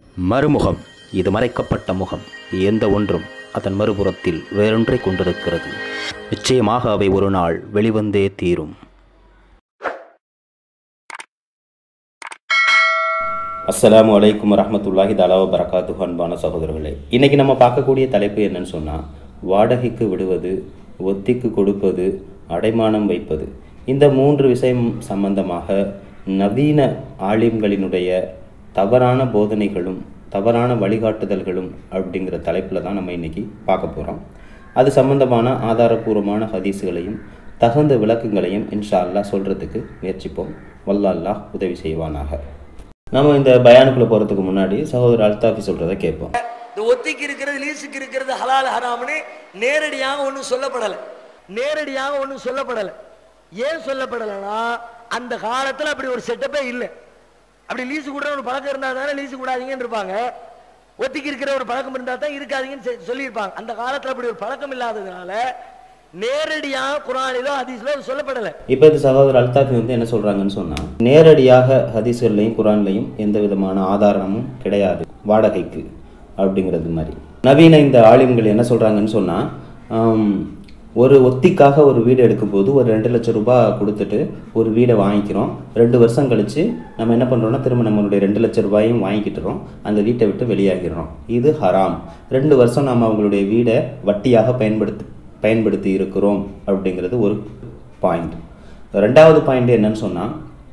மறுமுகம் இது மறைக்கப்பட்ட முகம் எந்த ஒன்றும் அதன் மறுபுறத்தில் வேறொன்றை கொண்டிருக்கிறது நிச்சயமாக அவை ஒரு நாள் வெளிவந்தே தீரும் அஸ்ஸலாமு அலைக்கும் வரஹ்மத்துல்லாஹி தலா வரகாத்து அன்பான சகோதரர்களே இன்னைக்கு நம்ம பார்க்கக்கூடிய தலைப்பு என்னன்னு சொன்னால் வாடகைக்கு விடுவது ஒத்திக்கு கொடுப்பது அடைமானம் வைப்பது இந்த மூன்று விஷயம் சம்பந்தமாக நவீன ஆலிம்களினுடைய தவறான போதனைகளும் தவறான வழிகாட்டுதல்களும் அப்படிங்கிற தலைப்பில் தான் நம்ம இன்னைக்கு பார்க்க போகிறோம் அது சம்பந்தமான ஆதாரபூர்வமான ஹதீஸுகளையும் தகுந்த விளக்கங்களையும் இன்ஷா அல்லாஹ் சொல்கிறதுக்கு முயற்சிப்போம் வல்லா அல்லாஹ் உதவி செய்வானாக நம்ம இந்த பயானுக்குள்ள போறதுக்கு முன்னாடி சகோதரர் அல்தாஃபி சொல்றதை கேட்போம் இந்த ஒத்திக்கு இருக்கிறது லீஸுக்கு இருக்கிறது ஹலால் ஹராம்னு நேரடியாக ஒன்றும் சொல்லப்படலை நேரடியாக ஒன்றும் சொல்லப்படலை ஏன் சொல்லப்படலைன்னா அந்த காலத்தில் அப்படி ஒரு செட்டப்பே இல்லை அப்படி லீஸு கூட ஒரு பழக்கம் இருந்தால் தானே லீஸு கூடாதீங்கன்னு இருப்பாங்க ஒத்திக்கு இருக்கிற ஒரு பழக்கம் இருந்தால் தான் இருக்காதீங்கன்னு செ- சொல்லியிருப்பாங்க அந்த காலத்தில் அப்படி ஒரு பழக்கம் இல்லாததுனால நேரடியாக குரானிலோ ஹதீஸ்லோ இது சொல்லப்படலை இப்போ இந்த சகோதரர் அல்தாஃபி வந்து என்ன சொல்றாங்கன்னு சொன்னா நேரடியாக ஹதீஸ்கள்லையும் குரான்லையும் எந்த விதமான ஆதாரமும் கிடையாது வாடகைக்கு அப்படிங்கிறது மாதிரி நவீன இந்த ஆலிம்கள் என்ன சொல்றாங்கன்னு சொன்னா ஆம், ஒரு ஒத்திக்காக ஒரு வீடு எடுக்கும்போது ஒரு ரெண்டு லட்சம் ரூபாய் கொடுத்துட்டு ஒரு வீடை வாங்கிக்கிறோம் ரெண்டு வருஷம் கழிச்சு நம்ம என்ன பண்றோம்னா திரும்ப நம்மளுடைய ரெண்டு லட்சம் ரூபாயும் வாங்கிக்கிட்டுறோம் அந்த வீட்டை விட்டு வெளியாகிறோம் இது ஹராம் ரெண்டு வருஷம் நம்ம அவங்களுடைய வீடை வட்டியாக பயன்படுத்தி பயன்படுத்தி இருக்கிறோம் அப்படிங்கிறது ஒரு பாயிண்ட் ரெண்டாவது பாயிண்ட் என்னன்னு சொன்னால்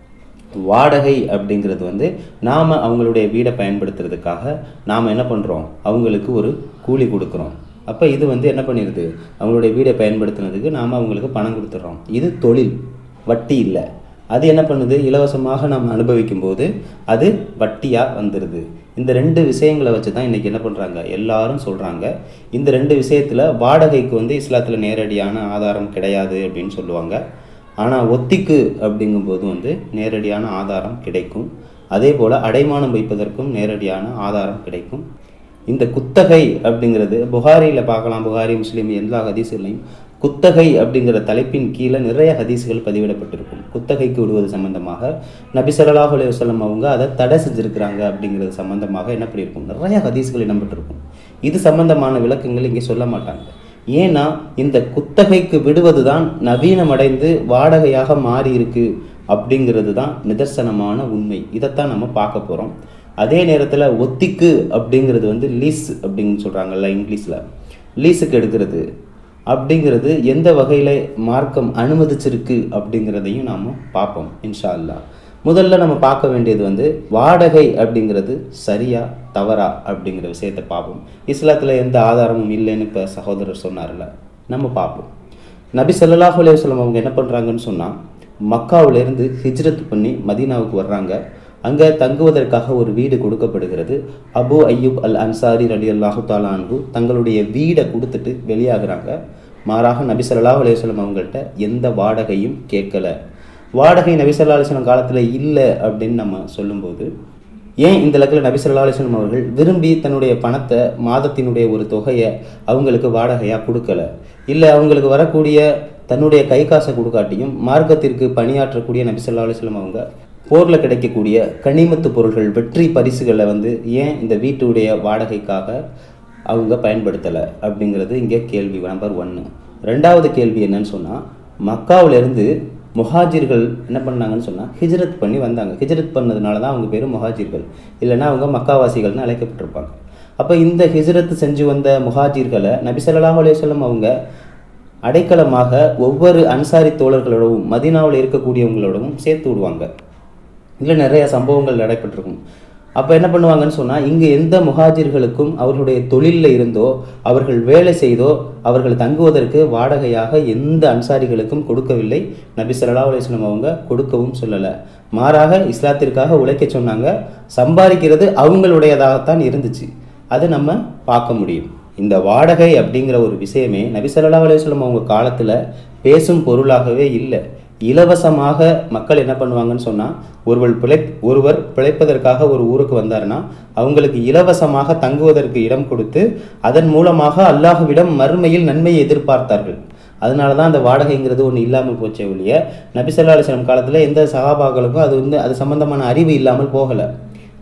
வாடகை அப்படிங்கிறது வந்து நாம் அவங்களுடைய வீடை பயன்படுத்துறதுக்காக நாம் என்ன பண்ணுறோம் அவங்களுக்கு ஒரு கூலி கொடுக்குறோம் அப்போ இது வந்து என்ன பண்ணிடுது அவங்களுடைய வீடை பயன்படுத்துனதுக்கு நாம் அவங்களுக்கு பணம் கொடுத்துட்றோம் இது தொழில் வட்டி இல்லை அது என்ன பண்ணுது இலவசமாக நாம் அனுபவிக்கும் போது அது வட்டியாக வந்துடுது இந்த ரெண்டு விஷயங்களை வச்சு தான் இன்றைக்கி என்ன பண்ணுறாங்க எல்லாரும் சொல்கிறாங்க இந்த ரெண்டு விஷயத்தில் வாடகைக்கு வந்து இஸ்லாத்தில் நேரடியான ஆதாரம் கிடையாது அப்படின்னு சொல்லுவாங்க ஆனால் ஒத்திக்கு அப்படிங்கும்போது வந்து நேரடியான ஆதாரம் கிடைக்கும் அதே போல் அடைமானம் வைப்பதற்கும் நேரடியான ஆதாரம் கிடைக்கும் இந்த குத்தகை அப்படிங்கிறது புகாரியில் பார்க்கலாம் புகாரி முஸ்லீம் எல்லா ஹதீஸ்களையும் குத்தகை அப்படிங்கிற தலைப்பின் கீழே நிறைய ஹதீஸ்கள் பதிவிடப்பட்டிருக்கும் குத்தகைக்கு விடுவது சம்பந்தமாக நபி ஸல்லல்லாஹு அலைஹி வஸல்லம் அவங்க அதை தடை செஞ்சிருக்கிறாங்க அப்படிங்கிறது சம்பந்தமாக என்ன பண்ணியிருக்கும் நிறைய ஹதீஸ்கள் இடம்பெற்றிருக்கும் இது சம்பந்தமான விளக்கங்கள் இங்கே சொல்ல மாட்டாங்க ஏன்னா இந்த குத்தகைக்கு விடுவது தான் நவீனமடைந்து வாடகையாக மாறி இருக்கு அப்படிங்கிறது தான் நிதர்சனமான உண்மை இதைத்தான் நம்ம பார்க்க போகிறோம் அதே நேரத்தில் ஒத்திக்கு அப்படிங்கிறது வந்து லீஸ் அப்படின்னு சொல்கிறாங்கல்ல இங்கிலீஷில் லீஸுக்கு எடுக்கிறது அப்படிங்கிறது எந்த வகையில் மார்க்கம் அனுமதிச்சிருக்கு அப்படிங்கிறதையும் நாம் பார்ப்போம் இன்ஷா அல்லாஹ் முதல்ல நம்ம பார்க்க வேண்டியது வந்து வாடகை அப்படிங்கிறது சரியா தவறா அப்படிங்கிற விஷயத்தை பார்ப்போம் இஸ்லாத்தில் எந்த ஆதாரமும் இல்லைன்னு இப்போ சகோதரர் சொன்னார்ல நம்ம பார்ப்போம் நபி ஸல்லல்லாஹு அலைஹி வஸல்லம் அவங்க என்ன பண்ணுறாங்கன்னு சொன்னால் மக்காவிலேருந்து ஹிஜ்ரத் பண்ணி மதீனாவுக்கு வர்றாங்க அங்கே தங்குவதற்காக ஒரு வீடு கொடுக்கப்படுகிறது அபு அய்யூப் அல் அன்சாரி ரலி அல்லாஹு தாலான்கு தங்களுடைய வீடை கொடுத்துட்டு வெளியாகிறாங்க மாறாக நபி ஸல்லல்லாஹு அலைஹி வஸல்லம் அவங்கள்ட்ட எந்த வாடகையும் கேட்கல வாடகை நபி ஸல்லல்லாஹு அலைஹி வஸல்லம் காலத்தில் இல்லை அப்படின்னு நம்ம சொல்லும்போது ஏன் இந்த இடத்துல நபி ஸல்லல்லாஹு அலைஹி வஸல்லம் அவர்கள் விரும்பி தன்னுடைய பணத்தை மாதத்தினுடைய ஒரு தொகையை அவங்களுக்கு வாடகையாக கொடுக்கல இல்லை அவங்களுக்கு வரக்கூடிய தன்னுடைய கை காசை கொடுக்காட்டியும் மார்க்கத்திற்கு பணியாற்றக்கூடிய நபி ஸல்லல்லாஹு அலைஹி வஸல்லம் அவங்க போரில் கிடைக்கக்கூடிய கனிமத்து பொருள்கள் வெற்றி பரிசுகளை வந்து ஏன் இந்த வீட்டுடைய வாடகைக்காக அவங்க பயன்படுத்தலை அப்படிங்கிறது இங்கே கேள்வி நம்பர் ஒன்று ரெண்டாவது கேள்வி என்னன்னு சொன்னால் மக்காவிலிருந்து முஹாஜிர்கள் என்ன பண்ணாங்கன்னு சொன்னால் ஹிஜ்ரத் பண்ணி வந்தாங்க ஹிஜ்ரத் பண்ணதுனால தான் அவங்க பேர் முஹாஜிர்கள் இல்லைன்னா அவங்க மக்காவாசிகள்னு அழைக்கப்பட்டிருப்பாங்க அப்போ இந்த ஹிஜ்ரத் செஞ்சு வந்த முஹாஜிர்களை நபி ஸல்லல்லாஹு அலைஹி வஸல்லம் அவங்க அடைக்கலமாக ஒவ்வொரு அன்சாரி தோழர்களோடவும் மதீனாவில் இருக்கக்கூடியவங்களோடவும் சேர்த்து விடுவாங்க இதில் நிறைய சம்பவங்கள் நடைபெற்றிருக்கும் அப்போ என்ன பண்ணுவாங்கன்னு சொன்னால் இங்கே எந்த முஹாஜிர்களுக்கும் அவர்களுடைய தொழிலில் இருந்தோ அவர்கள் வேலை செய்தோ அவர்கள் தங்குவதற்கு வாடகையாக எந்த அன்சாரிகளுக்கும் கொடுக்கவில்லை நபி ஸல்லல்லாஹு அலைஹி வஸல்லம் அவங்க கொடுக்கவும் சொல்லலை மாறாக இஸ்லாத்திற்காக உழைக்க சொன்னாங்க சம்பாதிக்கிறது அவங்களுடையதாகத்தான் இருந்துச்சு அது நம்ம பார்க்க முடியும் இந்த வாடகை அப்படிங்கிற ஒரு விஷயமே நபி ஸல்லல்லாஹு அலைஹி வஸல்லம் அவங்க காலத்தில் பேசும் பொருளாகவே இல்லை இலவசமாக மக்கள் என்ன பண்ணுவாங்கன்னு சொன்னால் ஒருவர் பிழை ஒருவர் பிழைப்பதற்காக ஒரு ஊருக்கு வந்தாருன்னா அவங்களுக்கு இலவசமாக தங்குவதற்கு இடம் கொடுத்து அதன் மூலமாக அல்லாஹ்விடம் மறுமையில் நன்மையை எதிர்பார்த்தார்கள் அதனால தான் அந்த வாடகைங்கிறது ஒன்று இல்லாமல் போச்சே ஒழிய நபி ஸல்லல்லாஹு அலைஹி வஸல்லம் காலத்தில் எந்த சகாபாக்களுக்கும் அது வந்து அது சம்பந்தமான அறிவு இல்லாமல் போகலை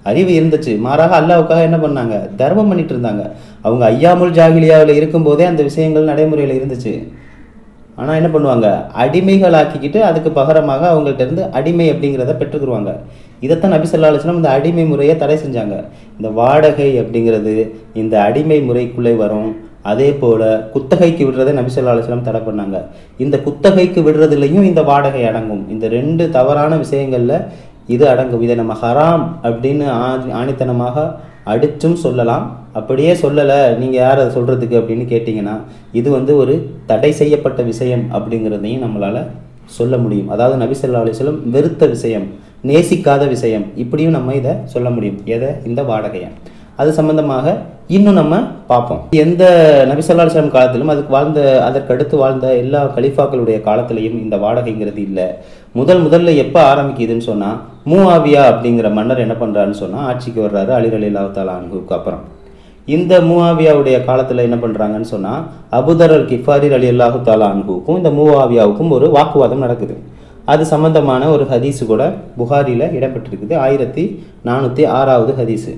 அறிவு இருந்துச்சு மாறாக அல்லாவுக்காக என்ன பண்ணாங்க தர்மம் பண்ணிட்டு இருந்தாங்க அவங்க ஐயாமுல் ஜாகிலியாவில் இருக்கும்போதே அந்த விஷயங்கள் நடைமுறையில் இருந்துச்சு ஆனால் என்ன பண்ணுவாங்க அடிமைகள் ஆக்கிக்கிட்டு அதுக்கு பகரமாக அவங்கள்ட்ட இருந்து அடிமை அப்படிங்கிறத பெற்றுக்குருவாங்க இதைத்தான் நபி ஸல்லல்லாஹு அலைஹி வஸல்லம் இந்த அடிமை முறையை தடை செஞ்சாங்க இந்த வாடகை அப்படிங்கிறது இந்த அடிமை முறைக்குள்ளே வரும் அதே போல குத்தகைக்கு விடுறதை நபி ஸல்லல்லாஹு அலைஹி வஸல்லம் தடை பண்ணாங்க இந்த குத்தகைக்கு விடுறதுலையும் இந்த வாடகை அடங்கும் இந்த ரெண்டு தவறான விஷயங்கள்ல இது அடங்கும் இதை நம்ம ஹராம் அப்படின்னு ஆணி ஆணித்தனமாக அடிச்சும் சொல்லலாம் அப்படியே சொல்லலை நீங்கள் யார் அதை சொல்கிறதுக்கு அப்படின்னு கேட்டிங்கன்னா இது வந்து ஒரு தடை செய்யப்பட்ட விஷயம் அப்படிங்கிறதையும் நம்மளால் சொல்ல முடியும் அதாவது நபி ஸல்லல்லாஹு அலைஹி வஸல்லம் வெறுத்த விஷயம் நேசிக்காத விஷயம் இப்படியும் நம்ம இதை சொல்ல முடியும் எதை இந்த வாடகையை அது சம்பந்தமாக இன்னும் நம்ம பார்ப்போம் எந்த நபி ஸல்லல்லாஹு அலைஹி வஸல்லம் காலத்திலும் அதுக்கு வாழ்ந்த அதற்கு அடுத்து வாழ்ந்த எல்லா கலிஃபாக்களுடைய காலத்திலையும் இந்த வாடகைங்கிறது இல்லை முதல் முதல்ல எப்போ ஆரம்பிக்குதுன்னு சொன்னால் மூஆவியா அப்படிங்கிற மன்னர் என்ன பண்ணுறாருன்னு சொன்னால் ஆட்சிக்கு வர்றாரு அலி அலிலாஹ் தாலா அன்ஹுக்கு அப்புறம் இந்த மூஆவியாவுடைய காலத்தில் என்ன பண்ணுறாங்கன்னு சொன்னால் அபுதர் அல் கிஃபாரி அலி அல்லாஹு தாலா அன்ஹுக்கும் இந்த மூஆவியாவுக்கும் ஒரு வாக்குவாதம் நடக்குது அது சம்பந்தமான ஒரு ஹதீஸு கூட புகாரியில் இடம்பெற்றிருக்குது ஆயிரத்தி நானூற்றி ஆறாவது ஹதீஸு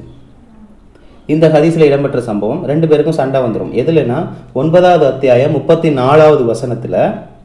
இந்த ஹதீஸில் இடம்பெற்ற சம்பவம் ரெண்டு பேருக்கும் சண்டை வந்துடும் எதுலனா ஒன்பதாவது அத்தியாயம் முப்பத்தி நாலாவது வசனத்தில்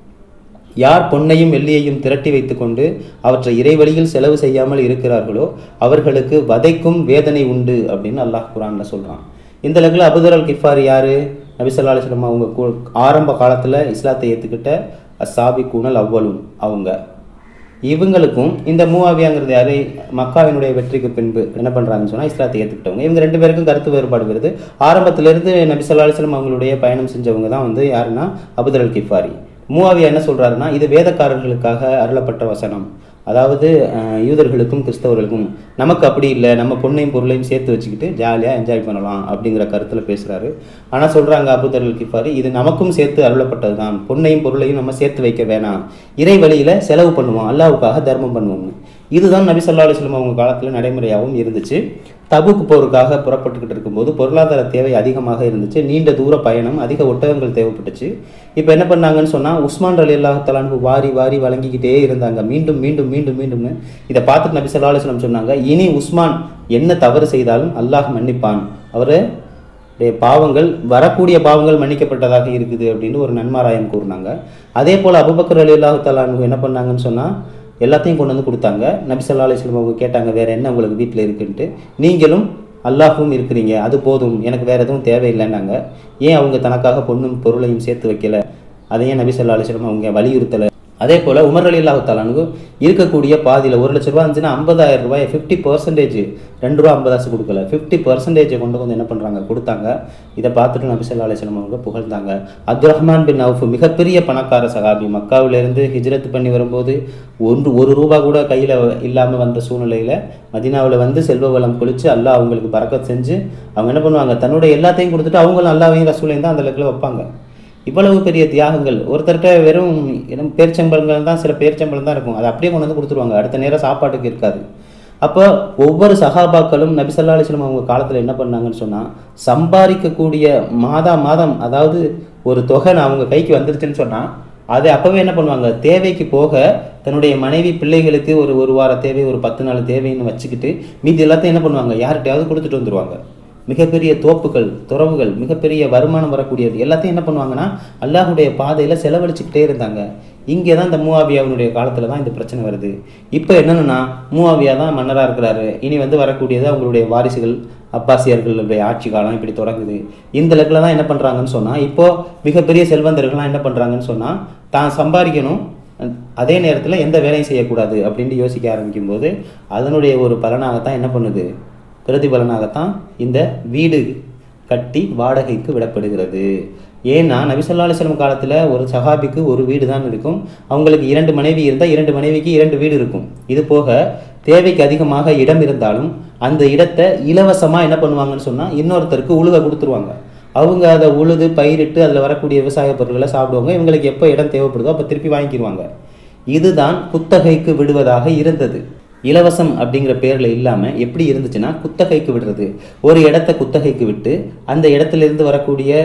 யார் பொன்னையும் வெள்ளியையும் திரட்டி வைத்துக்கொண்டு அவற்றை இறைவழியில் செலவு செய்யாமல் இருக்கிறார்களோ அவர்களுக்கு வதைக்கும் வேதனை உண்டு அப்படின்னு அல்லாஹ் குரான்ல சொல்றான் இந்த லெக்கில் அபுதர் அல் கிஃபார் யாரு நபி ஸல்லல்லாஹு அலைஹி வஸல்லம் அவங்க கு- ஆரம்ப காலத்துல இஸ்லாத்தை ஏத்துக்கிட்ட அசாபி குணல் அவ்வலும் அவங்க இவங்களுக்கும் இந்த மூவாவியாங்கிறது யாரு மக்காவினுடைய வெற்றிக்கு பின்பு என்ன பண்றாங்கன்னு சொன்னா இஸ்லாத்தை ஏத்துக்கிட்டவங்க இவங்க ரெண்டு பேருக்கும் கருத்து வேறுபாடு வருது ஆரம்பத்துல இருந்து நபி ஸல்லல்லாஹு அலைஹி வஸல்லம் அவங்களுடைய பயணம் செஞ்சவங்க தான் வந்து யாருன்னா அபுதர் அல் கிஃபாரி மூவாவியா என்ன சொல்றாருன்னா இது வேதக்காரர்களுக்காக அருளப்பட்ட வசனம் அதாவது அஹ், யூதர்களுக்கும் கிறிஸ்தவர்களுக்கும் நமக்கு அப்படி இல்லை நம்ம பொண்ணையும் பொருளையும் சேர்த்து வச்சுக்கிட்டு ஜாலியாக என்ஜாய் பண்ணலாம் அப்படிங்கிற கருத்தில் பேசுகிறாரு ஆனால் சொல்கிறாங்க அபுதர் கிஃபாரி இது நமக்கும் சேர்த்து அருளப்பட்டது தான் பொண்ணையும் பொருளையும் நம்ம சேர்த்து வைக்க வேணாம் இறை வழியில் செலவு பண்ணுவோம் அல்லாவுக்காக தர்மம் பண்ணுவோம் இதுதான் நபி ஸல்லல்லாஹு அலைஹி வஸல்லம் அவங்க காலத்தில் நடைமுறையாகவும் இருந்துச்சு தபுக்கு போருக்காக புறப்பட்டுக்கிட்டு இருக்கும்போது பொருளாதார தேவை அதிகமாக இருந்துச்சு நீண்ட தூர பயணம் அதிக ஒட்டகங்கள் தேவைப்பட்டுச்சு இப்போ என்ன பண்ணாங்கன்னு சொன்னால் உஸ்மான் அலி அல்லாஹலானு வாரி வாரி வழங்கிக்கிட்டே இருந்தாங்க மீண்டும் மீண்டும் மீண்டும் மீண்டும்னு இதை பார்த்துட்டு நபி ஸல்லல்லாஹு அலைஹி வஸல்லம் சொன்னாங்க இனி உஸ்மான் என்ன தவறு செய்தாலும் அல்லாஹ் மன்னிப்பான் அவர் உடைய பாவங்கள் வரக்கூடிய பாவங்கள் மன்னிக்கப்பட்டதாக இருக்குது அப்படின்னு ஒரு நன்மாராயம் கூறினாங்க அதே போல் அபுபக்கர் அலி அல்லாஹு தலானு என்ன பண்ணாங்கன்னு சொன்னால் எல்லாத்தையும் கொண்டு வந்து கொடுத்தாங்க நபி ஸல்லல்லாஹு அலைஹி வஸல்லம் அவங்க கேட்டாங்க வேற என்ன உங்களுக்கு வீட்டில் இருக்குன்ட்டு நீங்களும் அல்லாஹும் இருக்கிறீங்க அது போதும் எனக்கு வேற எதுவும் தேவையில்லைன்னாங்க ஏன் அவங்க தனக்காக பொண்ணும் பொருளையும் சேர்த்து வைக்கல அதையும் நபி ஸல்லல்லாஹு அலைஹி வஸல்லம் அவங்க வலியுறுத்தலை அதே போல் உமர் அலி அல்லாஹு தாலானுக்கு இருக்கக்கூடிய பாதியில் ஒரு லட்ச ரூபா இருந்துச்சுன்னா ஐம்பதாயிரம் ரூபாய் ஃபிஃப்டி பர்சன்டேஜ் ரெண்டு ரூபா ஐம்பது காசு கொடுக்கல ஃபிஃப்டி பர்சன்டேஜை கொண்டு வந்து என்ன பண்ணுறாங்க கொடுத்தாங்க இதை பார்த்துட்டு நபி ஸல்லல்லாஹு அலைஹி வஸல்லம் அவங்க புகழ்ந்தாங்க அப்துல் ரஹ்மான் பின் அவுஃப் மிகப்பெரிய பணக்கார சகாபி மக்காவிலிருந்து ஹிஜ்ரத் பண்ணி வரும்போது ஒன்று ஒரு ரூபா கூட கையில் இல்லாமல் வந்த சூழ்நிலையில் மதீனாவில் வந்து செல்வ வளம் கொளிச்சு அல்லாஹ் அவங்களுக்கு பறக்கத் செஞ்சு அவங்க என்ன பண்ணுவாங்க தன்னுடைய எல்லாத்தையும் கொடுத்துட்டு அவங்களும் அல்லாவையும் ரசூலையும் தான் அந்த லெக்கில் வைப்பாங்க இவ்வளவு பெரிய தியாகங்கள் ஒருத்தர்கிட்ட வெறும் வெறும் பேரிச்சம்பழங்கள் தான் சில பேரிச்சம்பழம் தான் இருக்கும் அதை அப்படியே கொண்டு வந்து கொடுத்துருவாங்க அடுத்த நேரம் சாப்பாட்டுக்கு இருக்காது அப்போ ஒவ்வொரு சகாபாக்களும் நபி ஸல்லல்லாஹு அலைஹி வஸல்லம் அவங்க காலத்தில் என்ன பண்ணாங்கன்னு சொன்னால் சம்பாதிக்கக்கூடிய மாதா மாதம் அதாவது ஒரு தொகை நான் அவங்க கைக்கு வந்துருச்சுன்னு சொன்னால் அதை அப்போவே என்ன பண்ணுவாங்க தேவைக்கு போக தன்னுடைய மனைவி பிள்ளைகளுக்கு ஒரு ஒரு வார தேவை ஒரு பத்து நாள் தேவைன்னு வச்சுக்கிட்டு மீதி எல்லாத்தையும் என்ன பண்ணுவாங்க யார்கிட்டயாவது கொடுத்துட்டு வந்துருவாங்க மிகப்பெரிய தோப்புகள் துறவுகள் மிகப்பெரிய வருமானம் வரக்கூடியது எல்லாத்தையும் என்ன பண்ணுவாங்கன்னா அல்லாஹுடைய பாதையில் செலவழிச்சுக்கிட்டே இருந்தாங்க இங்கே தான் இந்த மூவாவியாவினுடைய காலத்தில் தான் இந்த பிரச்சனை வருது இப்போ என்னென்னா மூவாவியா தான் மன்னராக இருக்கிறாரு இனி வந்து வரக்கூடியது அவங்களுடைய வாரிசுகள் அப்பாசியர்களுடைய ஆட்சி காலம் இப்படி தொடங்குது இந்த லெக்கில் தான் என்ன பண்ணுறாங்கன்னு சொன்னால் இப்போது மிகப்பெரிய செல்வந்தர்கள்லாம் என்ன பண்ணுறாங்கன்னு சொன்னால் தான் சம்பாதிக்கணும் அதே நேரத்தில் எந்த வேலையும் செய்யக்கூடாது அப்படின்ட்டு யோசிக்க ஆரம்பிக்கும்போது அதனுடைய ஒரு பலனாகத்தான் என்ன பண்ணுது பிரதிபலனாகத்தான் இந்த வீடு கட்டி வாடகைக்கு விடப்படுகிறது ஏன்னா நபி ஸல்லல்லாஹு அலைஹி வஸல்லம் காலத்தில் ஒரு சஹாபிக்கு ஒரு வீடு தான் இருக்கும் அவங்களுக்கு இரண்டு மனைவி இருந்தால் இரண்டு மனைவிக்கு இரண்டு வீடு இருக்கும் இது போக தேவைக்கு அதிகமாக இடம் இருந்தாலும் அந்த இடத்தை இலவசமாக என்ன பண்ணுவாங்கன்னு சொன்னால் இன்னொருத்தருக்கு உழுக கொடுத்துருவாங்க அவங்க அதை உழுது பயிரிட்டு அதில் வரக்கூடிய விவசாய பொருட்களை சாப்பிடுவாங்க இவங்களுக்கு எப்போ இடம் தேவைப்படுதோ அப்போ திருப்பி வாங்கிக்கிடுவாங்க இதுதான் குத்தகைக்கு விடுவதாக இருந்தது இலவசம் அப்படிங்கிற பேரில் இல்லாமல் எப்படி இருந்துச்சுன்னா குத்தகைக்கு விடுறது ஒரு இடத்த குத்தகைக்கு விட்டு அந்த இடத்துல இருந்து வரக்கூடிய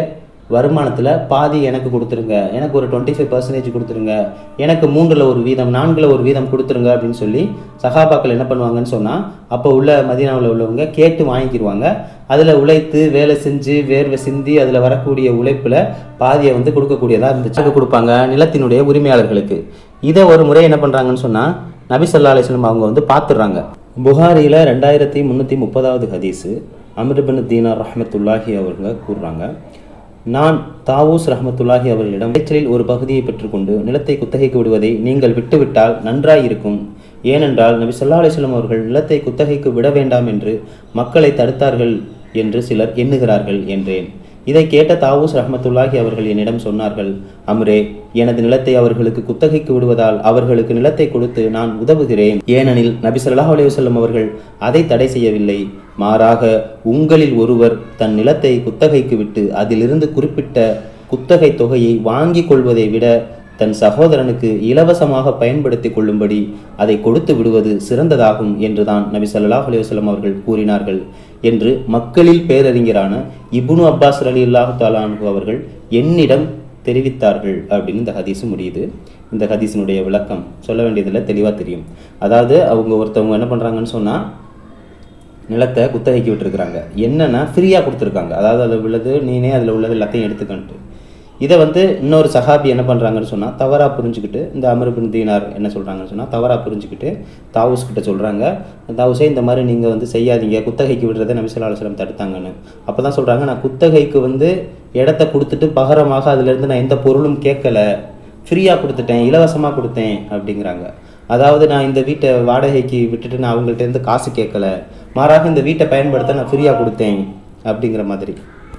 வருமானத்தில் பாதி எனக்கு கொடுத்துருங்க எனக்கு ஒரு டுவெண்ட்டி ஃபைவ் பர்சன்டேஜ் கொடுத்துருங்க எனக்கு மூன்றில் ஒரு வீதம் நான்கில் ஒரு வீதம் கொடுத்துருங்க அப்படின்னு சொல்லி சகாபாக்கள் என்ன பண்ணுவாங்கன்னு சொன்னால் அப்போ உள்ள மதீனாவில் உள்ளவங்க கேட்டு வாங்கிக்கிடுவாங்க அதில் உழைத்து வேலை செஞ்சு வேர்வை சிந்தி அதில் வரக்கூடிய உழைப்பில் பாதியை வந்து கொடுக்கக்கூடியதாக இருந்துச்சு கொடுப்பாங்க நிலத்தினுடைய உரிமையாளர்களுக்கு இதை ஒரு முறை என்ன பண்ணுறாங்கன்னு சொன்னால் நபி ஸல்லல்லாஹு அலைஹி வஸல்லம் அவங்க வந்து பார்த்துடுறாங்க புகாரியில் ரெண்டாயிரத்தி முந்நூற்றி முப்பதாவது ஹதீஸு அமிர்பின் தீனார் ரஹ்மத்துல்லாஹி அவங்க கூறுறாங்க நான் தாவூஸ் ரஹ்மத்துல்லாஹி அவர்களிடம் விளைச்சலில் ஒரு பகுதியை பெற்றுக்கொண்டு நிலத்தை குத்தகைக்கு விடுவதை நீங்கள் விட்டுவிட்டால் நன்றாயிருக்கும் ஏனென்றால் நபி ஸல்லல்லாஹு அலைஹி வஸல்லம் அவர்கள் நிலத்தை குத்தகைக்கு விட வேண்டாம் என்று மக்களை தடுத்தார்கள் என்று சிலர் எண்ணுகிறார்கள் என்றேன் இதை கேட்ட தாவூஸ் ரஹ்மத்துல்லாஹி அவர்கள் என்னிடம் சொன்னார்கள் அம்ரே எனது நிலத்தை அவர்களுக்கு குத்தகைக்கு விடுவதால் அவர்களுக்கு நிலத்தை கொடுத்து நான் உதவுகிறேன் ஏனெனில் நபி ஸல்லல்லாஹு அலைஹி வஸல்லம் அவர்கள் அதை தடை செய்யவில்லை மாறாக உங்களில் ஒருவர் தன் நிலத்தை குத்தகைக்கு விட்டு அதிலிருந்து குறிப்பிட்ட குத்தகை தொகையை வாங்கிக் கொள்வதை விட தன் சகோதரனுக்கு இலவசமாக பயன்படுத்திக் கொள்ளும்படி அதை கொடுத்து விடுவது சிறந்ததாகும் என்றுதான் நபி ஸல்லல்லாஹு அலைஹி வஸல்லம் அவர்கள் கூறினார்கள் என்று மக்களில் பேரறிஞரான இப்னு அப்பாஸ் அலி அல்லாஹு தாலானு அவர்கள் என்னிடம் தெரிவித்தார்கள் அப்படின்னு இந்த ஹதீஸ் முடியுது இந்த ஹதீஸினுடைய விளக்கம் சொல்ல வேண்டியதில் தெளிவாக தெரியும் அதாவது அவங்க ஒருத்தவங்க என்ன பண்ணுறாங்கன்னு சொன்னால் நிலத்தை குத்தகைக்கு விட்டுருக்குறாங்க என்னன்னா ஃப்ரீயாக கொடுத்துருக்காங்க அதாவது அதில் உள்ளது நீனே அதில் உள்ளது எல்லாத்தையும் எடுத்துக்கன்ட்டு இதை வந்து இன்னொரு சஹாபி என்ன பண்ணுறாங்கன்னு சொன்னால் தவறாக புரிஞ்சுக்கிட்டு இந்த அமருபின் தீனார் என்ன சொல்கிறாங்கன்னு சொன்னால் தவறாக புரிஞ்சுக்கிட்டு தாவூஸ் கிட்ட சொல்கிறாங்க தாவூஸே இந்த மாதிரி நீங்கள் வந்து செய்யாதீங்க குத்தகைக்கு விடுறதை நபி ஸல்லல்லாஹு அலைஹி வஸல்லம் தடுத்தாங்கன்னு அப்போ தான் சொல்கிறாங்க நான் குத்தகைக்கு வந்து இடத்த கொடுத்துட்டு பகரமாக அதிலிருந்து நான் எந்த பொருளும் கேட்கல ஃப்ரீயாக கொடுத்துட்டேன் இலவசமாக கொடுத்தேன் அப்படிங்கிறாங்க அதாவது நான் இந்த வீட்டை வாடகைக்கு விட்டுட்டு நான் அவங்கள்ட்ட இருந்து காசு கேட்கல மாறாக இந்த வீட்டை பயன்படுத்த நான் ஃப்ரீயாக கொடுத்தேன் அப்படிங்கிற மாதிரி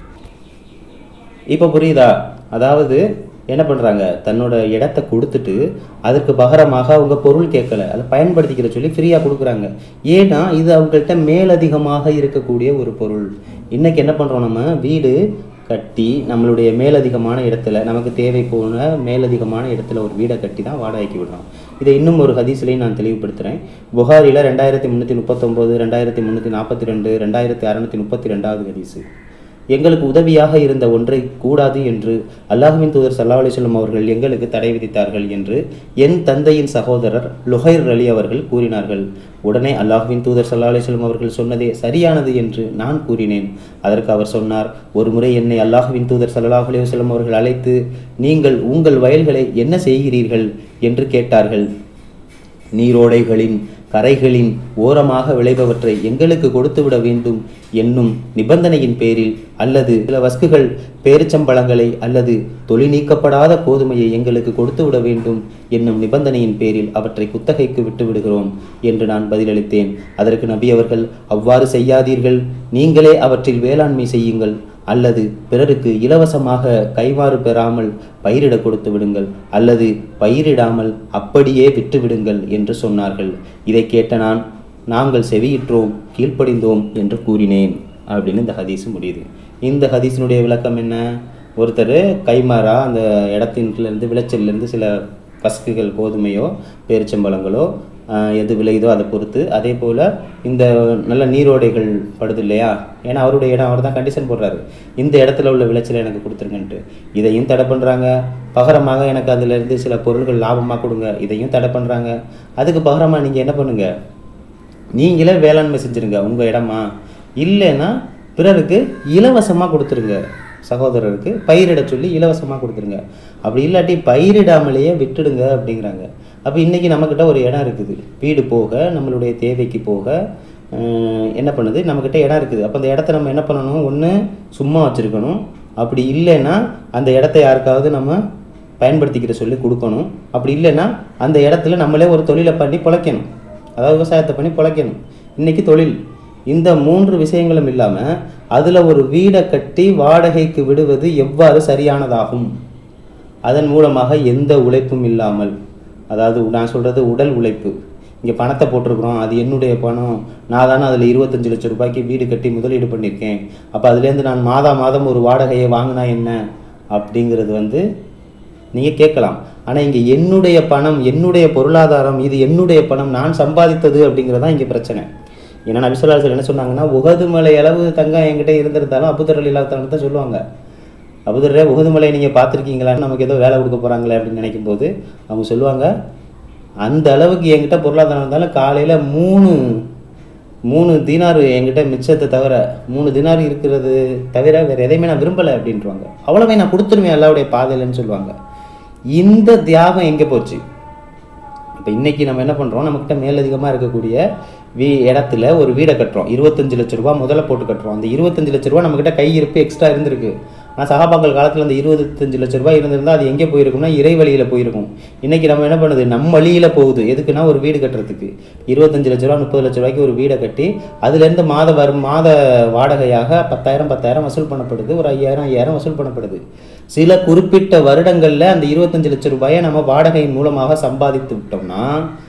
இப்போ புரியுதா அதாவது என்ன பண்ணுறாங்க தன்னோட இடத்த கொடுத்துட்டு அதற்கு பகரமாக அவங்க பொருள் கேட்கல அதை பயன்படுத்திக்கிற சொல்லி ஃப்ரீயாக கொடுக்குறாங்க ஏன்னா இது அவங்கள்ட்ட மேலதிகமாக இருக்கக்கூடிய ஒரு பொருள் இன்னைக்கு என்ன பண்ணுறோம் நம்ம வீடு கட்டி நம்மளுடைய மேலதிகமான இடத்துல நமக்கு தேவை போன மேலதிகமான இடத்துல ஒரு வீடை கட்டி தான் வாடகைக்கு விடுறோம் இதை இன்னும் ஒரு ஹதீஸ்லையும் நான் தெளிவுபடுத்துகிறேன் புகாரில் ரெண்டாயிரத்தி முந்நூற்றி முப்பத்தொம்போது ரெண்டாயிரத்தி முந்நூற்றி நாற்பத்தி ரெண்டு ரெண்டாயிரத்தி அறநூற்றி முப்பத்தி ரெண்டாவது ஹதீஸு எங்களுக்கு உதவியாக இருந்த ஒன்றை கூடாது என்று அல்லாஹ்வின் தூதர் சல்லா அலிஸ்லம் அவர்கள் எங்களுக்கு தடை விதித்தார்கள் என்று என் தந்தையின் சகோதரர் லுஹைர் அலி அவர்கள் கூறினார்கள் உடனே அல்லாஹ்வின் தூதர் சல்லா அலிஸ்லம் அவர்கள் சொன்னதே சரியானது என்று நான் கூறினேன் அதற்கு அவர் சொன்னார் ஒருமுறை என்னை அல்லாஹ்வின் தூதர் சல்லாஹ் அலி வஸல்லம் அவர்கள் அழைத்து நீங்கள் உங்கள் வயல்களை என்ன செய்கிறீர்கள் என்று கேட்டார்கள் நீரோடைகளின் கரைகளின் ஓரமாக விளைபவற்றை எங்களுக்கு கொடுத்துவிட வேண்டும் என்னும் நிபந்தனையின் பேரில் அல்லது சில வஸ்குகள் பேரிச்சம்பழங்களை அல்லது தொழில் நீக்கப்படாத கோதுமையை எங்களுக்கு கொடுத்துவிட வேண்டும் என்னும் நிபந்தனையின் பேரில் அவற்றை குத்தகைக்கு விட்டு விடுகிறோம் என்று நான் பதிலளித்தேன் அதற்கு நபி அவர்கள் அவ்வாறு செய்யாதீர்கள் நீங்களே அவற்றில் வேளாண்மை செய்யுங்கள் அல்லது பிறருக்கு இலவசமாக கைமாறு பெறாமல் பயிரிட கொடுத்து விடுங்கள் அல்லது பயிரிடாமல் அப்படியே விட்டு விடுங்கள் என்று சொன்னார்கள் இதை கேட்ட நான் நாங்கள் செவியிற்றோம் கீழ்ப்படிந்தோம் என்று கூறினேன் அப்படின்னு இந்த ஹதீஸ் முடியுது இந்த ஹதீஸினுடைய விளக்கம் என்ன ஒருத்தர் கைமாறா அந்த இடத்தின்லேருந்து விளைச்சல்லேருந்து சில பஸ்குகள் கோதுமையோ பேரிச்சம்பழங்களோ ஆஹ், எது விளையுதோ அதை பொறுத்து அதே போல் இந்த நல்ல நீரோடைகள் படுது இல்லையா ஏன்னா அவருடைய இடம் அவர் தான் கண்டிஷன் போடுறாரு இந்த இடத்துல உள்ள விளைச்சலை எனக்கு கொடுத்துருங்கன்ட்டு இதையும் தடை பண்ணுறாங்க பகரமாக எனக்கு அதிலிருந்து சில பொருள்கள் லாபமாக கொடுங்க இதையும் தடை பண்ணுறாங்க அதுக்கு பகரமாக நீங்கள் என்ன பண்ணுங்க நீங்களே வேளாண்மை செஞ்சுருங்க உங்கள் இடமா இல்லைன்னா பிறருக்கு இலவசமாக கொடுத்துருங்க சகோதரருக்கு பயிரிட சொல்லி இலவசமாக கொடுத்துருங்க அப்படி இல்லாட்டி பயிரிடாமலேயே விட்டுடுங்க அப்படிங்கிறாங்க அப்போ இன்றைக்கி நம்மக்கிட்ட ஒரு இடம் இருக்குது வீடு போக நம்மளுடைய தேவைக்கு போக அஹ், என்ன பண்ணுது நம்மக்கிட்ட இடம் இருக்குது அப்போ அந்த இடத்த நம்ம என்ன பண்ணணும் ஒன்று சும்மா வச்சுருக்கணும் அப்படி இல்லைன்னா அந்த இடத்த யாருக்காவது நம்ம பயன்படுத்திக்கிற சொல்லி கொடுக்கணும் அப்படி இல்லைன்னா அந்த இடத்துல நம்மளே ஒரு தொழிலை பண்ணி பிழைக்கணும் அதாவது விவசாயத்தை பண்ணி பிழைக்கணும் இன்னைக்கு தொழில் இந்த மூன்று விஷயங்களும் இல்லாமல் அதில் ஒரு வீடை கட்டி வாடகைக்கு விடுவது எவ்வாறு சரியானதாகும் அதன் மூலமாக எந்த உழைப்பும் இல்லாமல் அதாவது நான் சொல்கிறது உடல் உழைப்பு இங்கே பணத்தை போட்டிருக்கிறோம் அது என்னுடைய பணம் நான் தானே அதில் இருபத்தஞ்சு லட்சம் ரூபாய்க்கு வீடு கட்டி முதலீடு பண்ணியிருக்கேன் அப்போ அதுலேருந்து நான் மாதா மாதம் ஒரு வாடகையை வாங்கினா என்ன அப்படிங்கிறது வந்து நீங்கள் கேட்கலாம் ஆனால் இங்கே என்னுடைய பணம் என்னுடைய பொருளாதாரம் இது என்னுடைய பணம் நான் சம்பாதித்தது அப்படிங்கிறது தான் இங்கே பிரச்சனை ஏன்னா நபிசுல்லாசர் என்ன சொன்னாங்கன்னா உகது மலை அளவு தங்கம் என்கிட்ட இருந்திருந்தாலும் அபுதர் அலி தான் சொல்லுவாங்க அபுதர்ரே உகுதுமலை நீங்கள் பார்த்துருக்கீங்களான்னு நமக்கு ஏதோ வேலை கொடுக்க போகிறாங்களே அப்படின்னு நினைக்கும் போது அவங்க சொல்லுவாங்க அந்த அளவுக்கு என்கிட்ட பொருளாதாரம் இருந்தாலும் காலையில் மூணு மூணு தீனார் என்கிட்ட மிச்சத்தை தவிர மூணு தினார் இருக்கிறது தவிர வேறு எதையுமே நான் விரும்பலை அப்படின்ட்டுருவாங்க அவ்வளோவே நான் கொடுத்துருவேன் எல்லாருடைய பாதையிலன்னு சொல்லுவாங்க இந்த தியாகம் எங்கே போச்சு இப்போ இன்னைக்கு நம்ம என்ன பண்ணுறோம் நம்மக்கிட்ட மேலதிகமாக இருக்கக்கூடிய வீ இடத்துல ஒரு வீடை கட்டுறோம் இருபத்தஞ்சு லட்ச ரூபா முதல்ல போட்டு கட்டுறோம் அந்த இருபத்தஞ்சு லட்ச ரூபா நம்மக்கிட்ட கை இருப்பு எக்ஸ்ட்ரா இருந்திருக்கு ஆனால் சகாபாக்கள் காலத்தில் அந்த இருபத்தஞ்சு லட்ச ரூபாய் இருந்திருந்தால் அது எங்கே போயிருக்கும்னா இறை வழியில் போயிருக்கும் இன்னைக்கு நம்ம என்ன பண்ணுது நம்ம வழியில் போகுது எதுக்குன்னா ஒரு வீடு கட்டுறதுக்கு இருபத்தஞ்சு லட்ச ரூபா முப்பது லட்ச ரூபாய்க்கு ஒரு வீடை கட்டி அதுலேருந்து மாத வரும் மாத வாடகையாக பத்தாயிரம் பத்தாயிரம் வசூல் பண்ணப்படுது ஒரு ஐயாயிரம் ஐயாயிரம் வசூல் பண்ணப்படுது சில குறிப்பிட்ட வருடங்களில் அந்த இருபத்தஞ்சு லட்ச ரூபாயை நம்ம வாடகையின் மூலமாக சம்பாதித்து விட்டோம்னா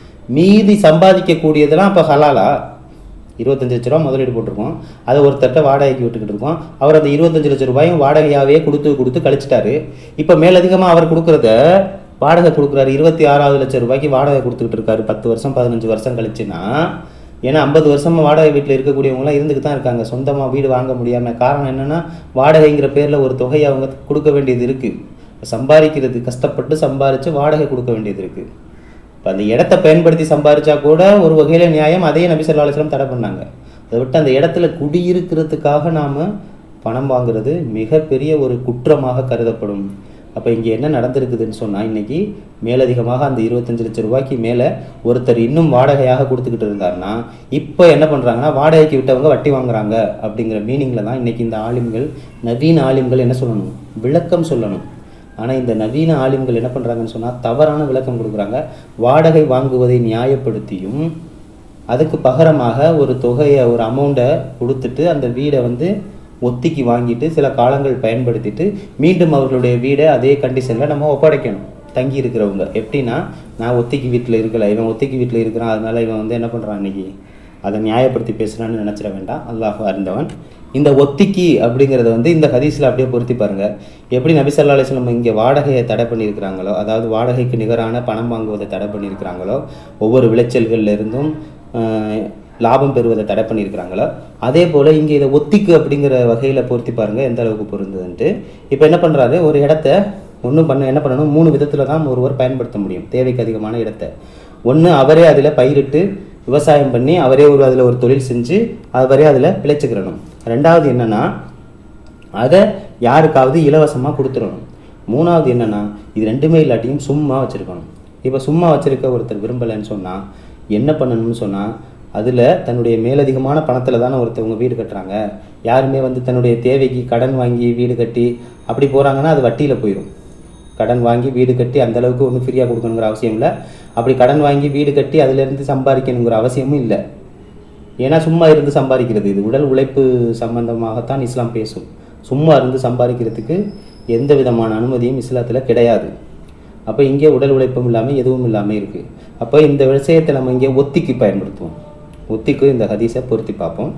மீதி சம்பாதிக்கக்கூடியதெல்லாம் அப்போ ஹலாலா இருபத்தஞ்சு லட்ச ரூபா முதலீடு போட்டிருக்கோம் அதை ஒருத்தர்ட்ட வாடகைக்கு விட்டுக்கிட்டு இருக்கோம் அவர் அந்த இருபத்தஞ்சு லட்ச ரூபாயும் வாடகையாகவே கொடுத்து கொடுத்து கழிச்சிட்டாரு இப்போ மேலதிகமாக அவர் கொடுக்குறத வாடகை கொடுக்குறாரு இருபத்தி ஆறாவது லட்சம் ரூபாய்க்கு வாடகை கொடுத்துக்கிட்டு இருக்காரு பத்து வருஷம் பதினஞ்சு வருஷம் கழிச்சுன்னா ஏன்னா ஐம்பது வருஷமா வாடகை வீட்டில் இருக்கக்கூடியவங்களாம் இருந்துக்கு தான் இருக்காங்க சொந்தமாக வீடு வாங்க முடியாமல் காரணம் என்னென்னா வாடகைங்கிற பேரில் ஒரு தொகையை அவங்க கொடுக்க வேண்டியது இருக்குது சம்பாதிக்கிறது கஷ்டப்பட்டு சம்பாரித்து வாடகை கொடுக்க வேண்டியது இருக்குது இப்போ அந்த இடத்த பயன்படுத்தி சம்பாரிச்சா கூட ஒரு வகையில் நியாயம் அதையே நபி ஸல்லல்லாஹு அலைஹி வஸல்லம் தடை பண்ணாங்க அதை விட்டு அந்த இடத்துல குடியிருக்கிறதுக்காக நாம் பணம் வாங்குறது மிகப்பெரிய ஒரு குற்றமாக கருதப்படும் அப்போ இங்கே என்ன நடந்திருக்குதுன்னு சொன்னால் இன்னைக்கு மேலதிகமாக அந்த இருபத்தஞ்சு லட்சம் ரூபாய்க்கு மேலே ஒருத்தர் இன்னும் வாடகையாக கொடுத்துக்கிட்டு இருந்தாருன்னா இப்போ என்ன பண்ணுறாங்கன்னா வாடகைக்கு விட்டவங்க வட்டி வாங்குறாங்க அப்படிங்கிற மீனிங்கில் தான் இன்னைக்கு இந்த ஆலிம்கள் நவீன ஆலிம்கள் என்ன சொல்லணும் விளக்கம் சொல்லணும் ஆனால் இந்த நவீன ஆலிம்கள் என்ன பண்ணுறாங்கன்னு சொன்னால் தவறான விளக்கம் கொடுக்குறாங்க வாடகை வாங்குவதை நியாயப்படுத்தியும் அதுக்கு பகரமாக ஒரு தொகையை ஒரு அமௌண்ட்டை கொடுத்துட்டு அந்த வீடை வந்து ஒத்திக்கு வாங்கிட்டு சில காலங்கள் பயன்படுத்திட்டு மீண்டும் அவர்களுடைய வீடை அதே கண்டிஷனில் நம்ம ஒப்படைக்கணும் தங்கி இருக்கிறவங்க எப்படின்னா நான் ஒத்திக்கு வீட்டில் இருக்கல இவன் ஒத்திக்கு வீட்டில் இருக்கிறான் அதனால இவன் வந்து என்ன பண்ணுறான் இன்னைக்கு அதை நியாயப்படுத்தி பேசுகிறான்னு நினச்சிட வேண்டாம் அல்லாஹ் அறிந்தவன் இந்த ஒத்திக்கி அப்படிங்கிறத வந்து இந்த ஹதீஸில் அப்படியே பொருத்தி பாருங்க எப்படி நபி ஸல்லல்லாஹு அலைஹி வஸல்லம் இங்கே வாடகையை தடை பண்ணியிருக்கிறாங்களோ அதாவது வாடகைக்கு நிகரான பணம் வாங்குவதை தடை பண்ணியிருக்கிறாங்களோ ஒவ்வொரு விளைச்சல்கள்ல இருந்தும் ஆஹ், லாபம் பெறுவதை தடை பண்ணியிருக்கிறாங்களோ அதே போல் இங்கே இதை ஒத்திக்கு அப்படிங்கிற வகையில் பொருத்தி பாருங்க எந்த அளவுக்கு பொருந்துதுன்ட்டு இப்போ என்ன பண்ணுறாரு ஒரு இடத்த ஒன்றும் பண்ண என்ன பண்ணணும் மூணு விதத்தில் தான் ஒருவர் பயன்படுத்த முடியும் தேவைக்கு அதிகமான இடத்த ஒன்று அவரே அதில் பயிரிட்டு விவசாயம் பண்ணி அவரே ஒரு அதில் ஒரு தொழில் செஞ்சு அவரே அதில் பிழைச்சிக்கிறணும் ரெண்டாவது என்னன்னா அதை யாருக்காவது இலவசமாக கொடுத்துடணும் மூணாவது என்னன்னா இது ரெண்டுமே இல்லாட்டியும் சும்மா வச்சுருக்கணும் இப்போ சும்மா வச்சுருக்க ஒருத்தர் விரும்பலைன்னு சொன்னால் என்ன பண்ணணும்னு சொன்னால் அதில் தன்னுடைய மேலதிகமான பணத்தில் தானே ஒருத்தவங்க வீடு கட்டுறாங்க யாருமே வந்து தன்னுடைய தேவைக்கு கடன் வாங்கி வீடு கட்டி அப்படி போகிறாங்கன்னா அது வட்டியில் போயிடும் கடன் வாங்கி வீடு கட்டி அந்த அளவுக்கு ஒன்றும் ஃப்ரீயாக கொடுக்கணுங்கிற அவசியம் இல்லை அப்படி கடன் வாங்கி வீடு கட்டி அதிலிருந்து சம்பாதிக்கணுங்கிற அவசியமும் இல்லை ஏன்னா சும்மா இருந்து சம்பாதிக்கிறது இது உடல் உழைப்பு சம்பந்தமாகத்தான் இஸ்லாம் பேசும் சும்மா இருந்து சம்பாதிக்கிறதுக்கு எந்த விதமான அனுமதியும் இஸ்லாத்தில் கிடையாது அப்போ இங்கே உடல் உழைப்பும் இல்லாமல் எதுவும் இல்லாமல் இருக்குது அப்போ இந்த விஷயத்தை நம்ம இங்கே ஒத்திக்கு பயன்படுத்துவோம் ஒத்திக்கு இந்த ஹதீஸை பொருத்தி பார்ப்போம்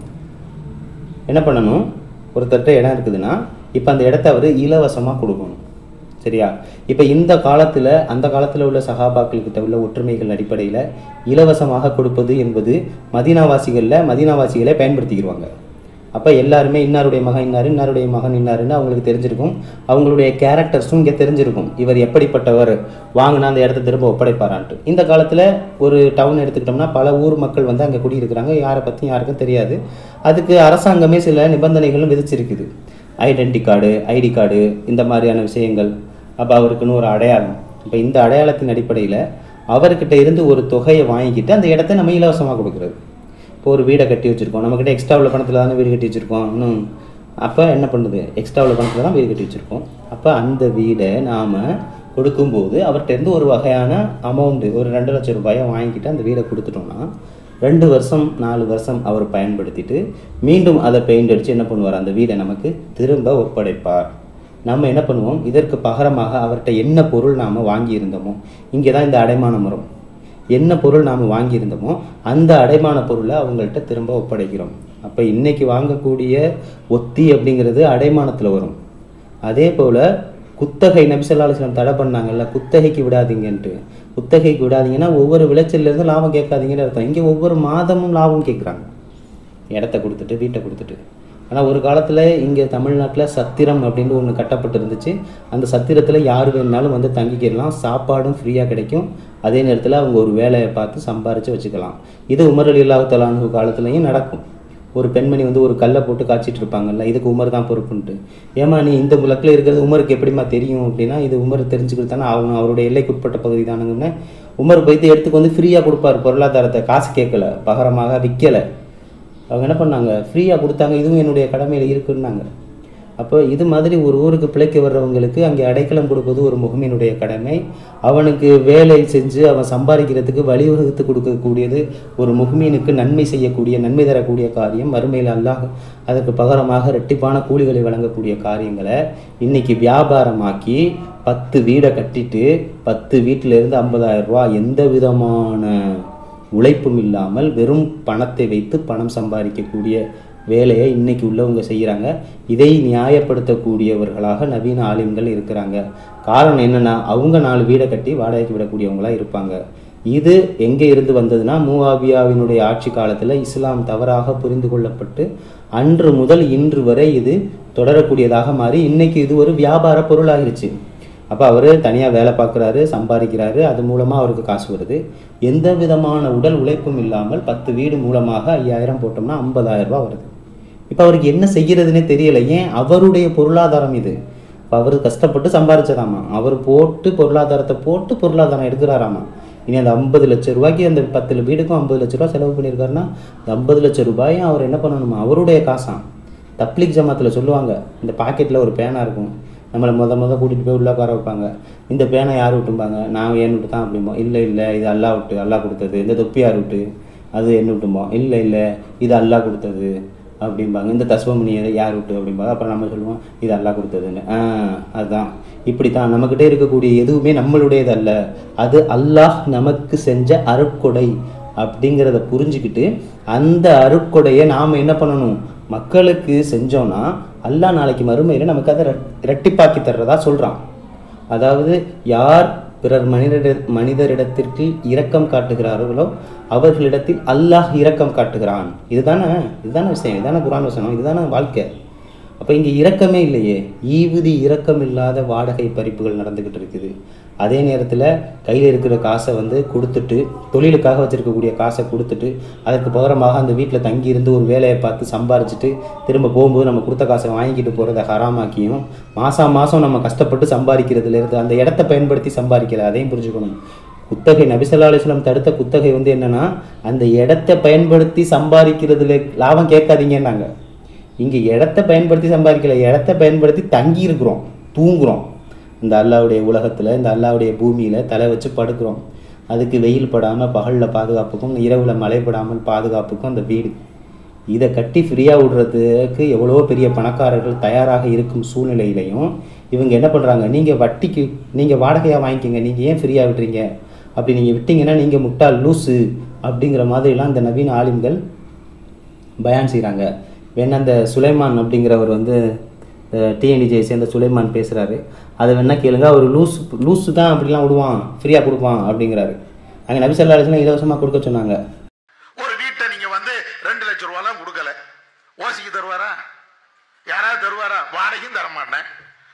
என்ன பண்ணணும் ஒருத்தர்கிட்ட இடம் இருக்குதுன்னா இப்போ அந்த இடத்த அவர் இலவசமாக கொடுக்கணும் சரியா இப்போ இந்த காலத்தில் அந்த காலத்தில் உள்ள சகாபாக்கள்கிட்ட உள்ள ஒற்றுமைகள் அடிப்படையில் இலவசமாக கொடுப்பது என்பது மதீனாவாசிகளில் மதீனாவாசிகளே பயன்படுத்திக்கிடுவாங்க அப்போ எல்லாருமே இன்னாருடைய மகன் இன்னார் இன்னாருடைய மகன் இன்னாருன்னு அவங்களுக்கு தெரிஞ்சிருக்கும் அவங்களுடைய கேரக்டர்ஸும் இங்கே தெரிஞ்சிருக்கும் இவர் எப்படிப்பட்டவர் வாங்கினா அந்த இடத்த திரும்ப ஒப்படைப்பாரான்ட்டு இந்த காலத்தில் ஒரு டவுன் எடுத்துக்கிட்டோம்னா பல ஊர் மக்கள் வந்து அங்கே குடியிருக்கிறாங்க யாரை பற்றியும் யாருக்கும் தெரியாது அதுக்கு அரசாங்கமே சில நிபந்தனைகளும் விதிச்சிருக்குது ஐடென்டி கார்டு ஐடி கார்டு இந்த மாதிரியான விஷயங்கள் அப்போ அவருக்குன்னு ஒரு அடையாளம் இப்போ இந்த அடையாளத்தின் அடிப்படையில் அவர்கிட்ட இருந்து ஒரு தொகையை வாங்கிக்கிட்டு அந்த இடத்த நம்ம இலவசமாக கொடுக்குறது இப்போ ஒரு வீடை கட்டி வச்சுருக்கோம் நம்மக்கிட்ட எக்ஸ்ட்ரா உள்ள பணத்தில் தானே வீடு கட்டி வச்சுருக்கோம் இன்னும் அப்போ என்ன பண்ணுது எக்ஸ்ட்ரா உள்ள பணத்தில் தான் வீடு கட்டி வச்சுருக்கோம் அப்போ அந்த வீடை நாம் கொடுக்கும்போது அவர்கிட்ட இருந்து ஒரு வகையான அமௌண்ட்டு ஒரு ரெண்டு லட்சம் ரூபாயை வாங்கிக்கிட்டு அந்த வீடை கொடுத்துட்டோம்னா ரெண்டு வருஷம் நாலு வருஷம் அவர் பயன்படுத்திட்டு மீண்டும் அதை பெயிண்ட் அடித்து என்ன பண்ணுவார் அந்த வீடை நமக்கு திரும்ப ஒப்படைப்பார் நம்ம என்ன பண்ணுவோம் இதற்கு பகரமாக அவர்கிட்ட என்ன பொருள் நாம் வாங்கியிருந்தோமோ இங்கே தான் இந்த அடைமான மரம் என்ன பொருள் நாம் வாங்கியிருந்தோமோ அந்த அடைமான பொருளை அவங்கள்ட்ட திரும்ப ஒப்படைக்கிறோம் அப்போ இன்னைக்கு வாங்கக்கூடிய ஒத்தி அப்படிங்கிறது அடைமானத்தில் வரும் அதே போல் குத்தகை நபிசல்லா அலுவலம் தடை பண்ணாங்கல்ல குத்தகைக்கு விடாதீங்கன்ட்டு குத்தகைக்கு விடாதீங்கன்னா ஒவ்வொரு விளைச்சல்லேருந்து லாபம் கேட்காதீங்கன்னு அர்த்தம் இங்கே ஒவ்வொரு மாதமும் லாபம் கேட்குறாங்க இடத்த கொடுத்துட்டு வீட்டை கொடுத்துட்டு ஆனால் ஒரு காலத்தில் இங்கே தமிழ்நாட்டில் சத்திரம் அப்படின்னு ஒன்று கட்டப்பட்டு இருந்துச்சு அந்த சத்திரத்தில் யார் வேணுனாலும் வந்து தங்கிக்கிடலாம் சாப்பாடும் ஃப்ரீயாக கிடைக்கும் அதே நேரத்தில் அவங்க ஒரு வேலையை பார்த்து சம்பாரித்து வச்சுக்கலாம் இது உமர் அலி அல்லாஹ் தலானு காலத்துலேயும் நடக்கும் ஒரு பெண்மணி வந்து ஒரு கல்லை போட்டு காய்ச்சிட்டு இருப்பாங்கல்ல இதுக்கு உமர் தான் பொறுப்புன்ட்டு ஏமா நீ இந்த முலக்கில் இருக்கிறது உமருக்கு எப்படிம்மா தெரியும் அப்படின்னா இது உமர் தெரிஞ்சுக்கிட்டு தானே ஆகணும் அவருடைய எல்லைக்கு உட்பட்ட பகுதி தானுங்கன்னு உமர் போய்த்து எடுத்துக்கு வந்து ஃப்ரீயாக கொடுப்பார் பொருளாதாரத்தை காசு கேட்கல பகரமாக விற்கலை அவங்க என்ன பண்ணாங்க ஃப்ரீயாக கொடுத்தாங்க இதுவும் என்னுடைய கடமையில் இருக்குன்னாங்க அப்போ இது மாதிரி ஒரு ஊருக்கு பிழைக்க வர்றவங்களுக்கு அங்கே அடைக்கலம் கொடுப்பது ஒரு முகமினுடைய கடமை அவனுக்கு வேலை செஞ்சு அவன் சம்பாதிக்கிறதுக்கு வழிவகுத்து கொடுக்கக்கூடியது ஒரு முகமீனுக்கு நன்மை செய்யக்கூடிய நன்மை தரக்கூடிய காரியம் மறுமையில் அல்லாஹ் அதற்கு பகரமாக ரெட்டிப்பான கூலிகளை வழங்கக்கூடிய காரியங்களை இன்னைக்கு வியாபாரமாக்கி பத்து வீடை கட்டிட்டு பத்து வீட்டிலேருந்து ஐம்பதாயிரம் ரூபா எந்த விதமான உழைப்பும் இல்லாமல் வெறும் பணத்தை வைத்து பணம் சம்பாதிக்கக்கூடிய வேலையை இன்னைக்கு உள்ளவங்க செய்கிறாங்க இதை நியாயப்படுத்தக்கூடியவர்களாக நவீன ஆலிம்கள் இருக்கிறாங்க காரணம் என்னன்னா அவங்க நாலு வீடை கட்டி வாடகைக்கு விடக்கூடியவங்களா இருப்பாங்க இது எங்கே இருந்து வந்ததுன்னா மூவாபியாவினுடைய ஆட்சி காலத்தில் இஸ்லாம் தவறாக புரிந்து கொள்ளப்பட்டு அன்று முதல் இன்று வரை இது தொடரக்கூடியதாக மாறி இன்னைக்கு இது ஒரு வியாபார பொருளாகிருச்சு அப்போ அவர் தனியாக வேலை பார்க்குறாரு சம்பாதிக்கிறாரு அது மூலமாக அவருக்கு காசு வருது எந்த விதமான உடல் உழைப்பும் இல்லாமல் பத்து வீடு மூலமாக ஐயாயிரம் போட்டோம்னா 50000 ரூபாய் வருது இப்போ அவருக்கு என்ன செய்கிறதுனே தெரியல ஏன் அவருடைய பொருளாதாரம் இது இப்போ அவர் கஷ்டப்பட்டு சம்பாரிச்சதாமா அவர் போட்டு பொருளாதாரத்தை போட்டு பொருளாதாரம் எடுக்கிறாராமா இனி அந்த ஐம்பது லட்சம் ரூபாய்க்கு அந்த பத்து வீடுக்கும் ஐம்பது லட்ச ரூபாய் செலவு பண்ணியிருக்காருன்னா இந்த ஐம்பது லட்சம் ரூபாயும் அவர் என்ன பண்ணணுமா அவருடைய காசாம் தப்லீக் ஜமாத்தில் சொல்லுவாங்க இந்த பாக்கெட்டில் ஒரு பேனா இருக்கும் நம்மளை முத முத கூட்டிகிட்டு போய் உள்ள உட்கார வைப்பாங்க இந்த பேனை யார் விட்டும்பாங்க நான் என் விட்டு தான் அப்படிம்போம் இல்லை இல்லை இது அல்லா விட்டு அல்லா கொடுத்தது இந்த தொப்பி யார் விட்டு அது என்ன விட்டும்போம் இல்லை இல்லை இது அல்லா கொடுத்தது அப்படிம்பாங்க இந்த தஸ்வமணி யார் விட்டு அப்படிம்பாங்க அப்புறம் நம்ம சொல்லுவோம் இது அல்லா கொடுத்ததுன்னு ஆ அதுதான் இப்படி தான் நம்மக்கிட்ட இருக்கக்கூடிய எதுவுமே நம்மளுடையது அல்ல அது அல்லாஹ் நமக்கு செஞ்ச அருட்கொடை அப்படிங்கிறத புரிஞ்சுக்கிட்டு அந்த அருட்கொடையை நாம் என்ன பண்ணணும் மக்களுக்கு செஞ்சோன்னா அல்லாஹ் நாளைக்கு மறுமையில் நமக்கு அதை ரெட்- இரட்டிப்பாக்கி தர்றதா சொல்கிறான் அதாவது யார் பிறர் மனிதரிட மனிதரிடத்திற்கு இரக்கம் காட்டுகிறார்களோ அவர்களிடத்தில் அல்லாஹ் இரக்கம் காட்டுகிறான் இதுதானே இதுதானே விஷயம் இதுதானே குரான் வசனம் இதுதானே வாழ்க்கை அப்போ இங்கே இரக்கமே இல்லையே ஈவுதி இரக்கம் இல்லாத வாடகை பறிப்புகள் நடந்துக்கிட்டு இருக்குது அதே நேரத்தில் கையில் இருக்கிற காசை வந்து கொடுத்துட்டு தொழிலுக்காக வச்சிருக்கக்கூடிய காசை கொடுத்துட்டு அதற்கு பகரமாக அந்த வீட்டில் தங்கி இருந்து ஒரு வேலையை பார்த்து சம்பாரிச்சிட்டு திரும்ப போகும்போது நம்ம கொடுத்த காசை வாங்கிக்கிட்டு போகிறத ஹராமாக்கியும் மாதம் மாதம் நம்ம கஷ்டப்பட்டு சம்பாதிக்கிறதுல இருந்து அந்த இடத்த பயன்படுத்தி சம்பாதிக்கல அதையும் புரிஞ்சுக்கணும் குத்தகை நபிசல்லா அலிஸ்லாம் தடுத்த குத்தகை வந்து என்னன்னா அந்த இடத்தை பயன்படுத்தி சம்பாதிக்கிறதுல லாபம் கேட்காதீங்கன்னாங்க இங்கே இடத்த பயன்படுத்தி சம்பாதிக்கல இடத்த பயன்படுத்தி தங்கி இருக்கிறோம் தூங்குறோம் இந்த அல்லாவுடைய உலகத்தில் இந்த அல்லாவுடைய பூமியில் தலை வச்சு படுக்கிறோம் அதுக்கு வெயில் படாமல் பகலில் பாதுகாப்புக்கும் இரவில் மழை படாமல் பாதுகாப்புக்கும் அந்த வீடு இதை கட்டி ஃப்ரீயாக விடுறதுக்கு எவ்வளோ பெரிய பணக்காரர்கள் தயாராக இருக்கும் சூழ்நிலையிலையும் இவங்க என்ன பண்ணுறாங்க நீங்கள் வட்டிக்கு நீங்கள் வாடகையாக வாங்கிக்கோங்க நீங்கள் ஏன் ஃப்ரீயாக விடுறீங்க அப்படி நீங்கள் விட்டீங்கன்னா நீங்கள் முட்டாள் லூசு அப்படிங்கிற மாதிரிலாம் இந்த நவீன ஆலிம்கள் பயான் செய்கிறாங்க வேணா அந்த சுலைமான் அப்படிங்கிறவர் வந்து டிஎன்டிஜியை சேர்ந்த சுலைமான் பேசுகிறாரு அதை வேணா கேளுங்க அவர் லூஸ் லூஸு தான் அப்படிலாம் விடுவான் ஃப்ரீயாக கொடுப்பான் அப்படிங்கிறாரு அங்கே நபி ஸல்லல்லாஹு அலைஹி வஸல்லம் இலவசமாக கொடுக்க சொன்னாங்க ஒரு வீட்டை நீங்க வந்து ரெண்டு லட்சம் ரூபாலாம் கொடுக்கல ஓசிக்கு தருவாரா யாராவது தருவாரா வாடகையும் தர மாட்டேன்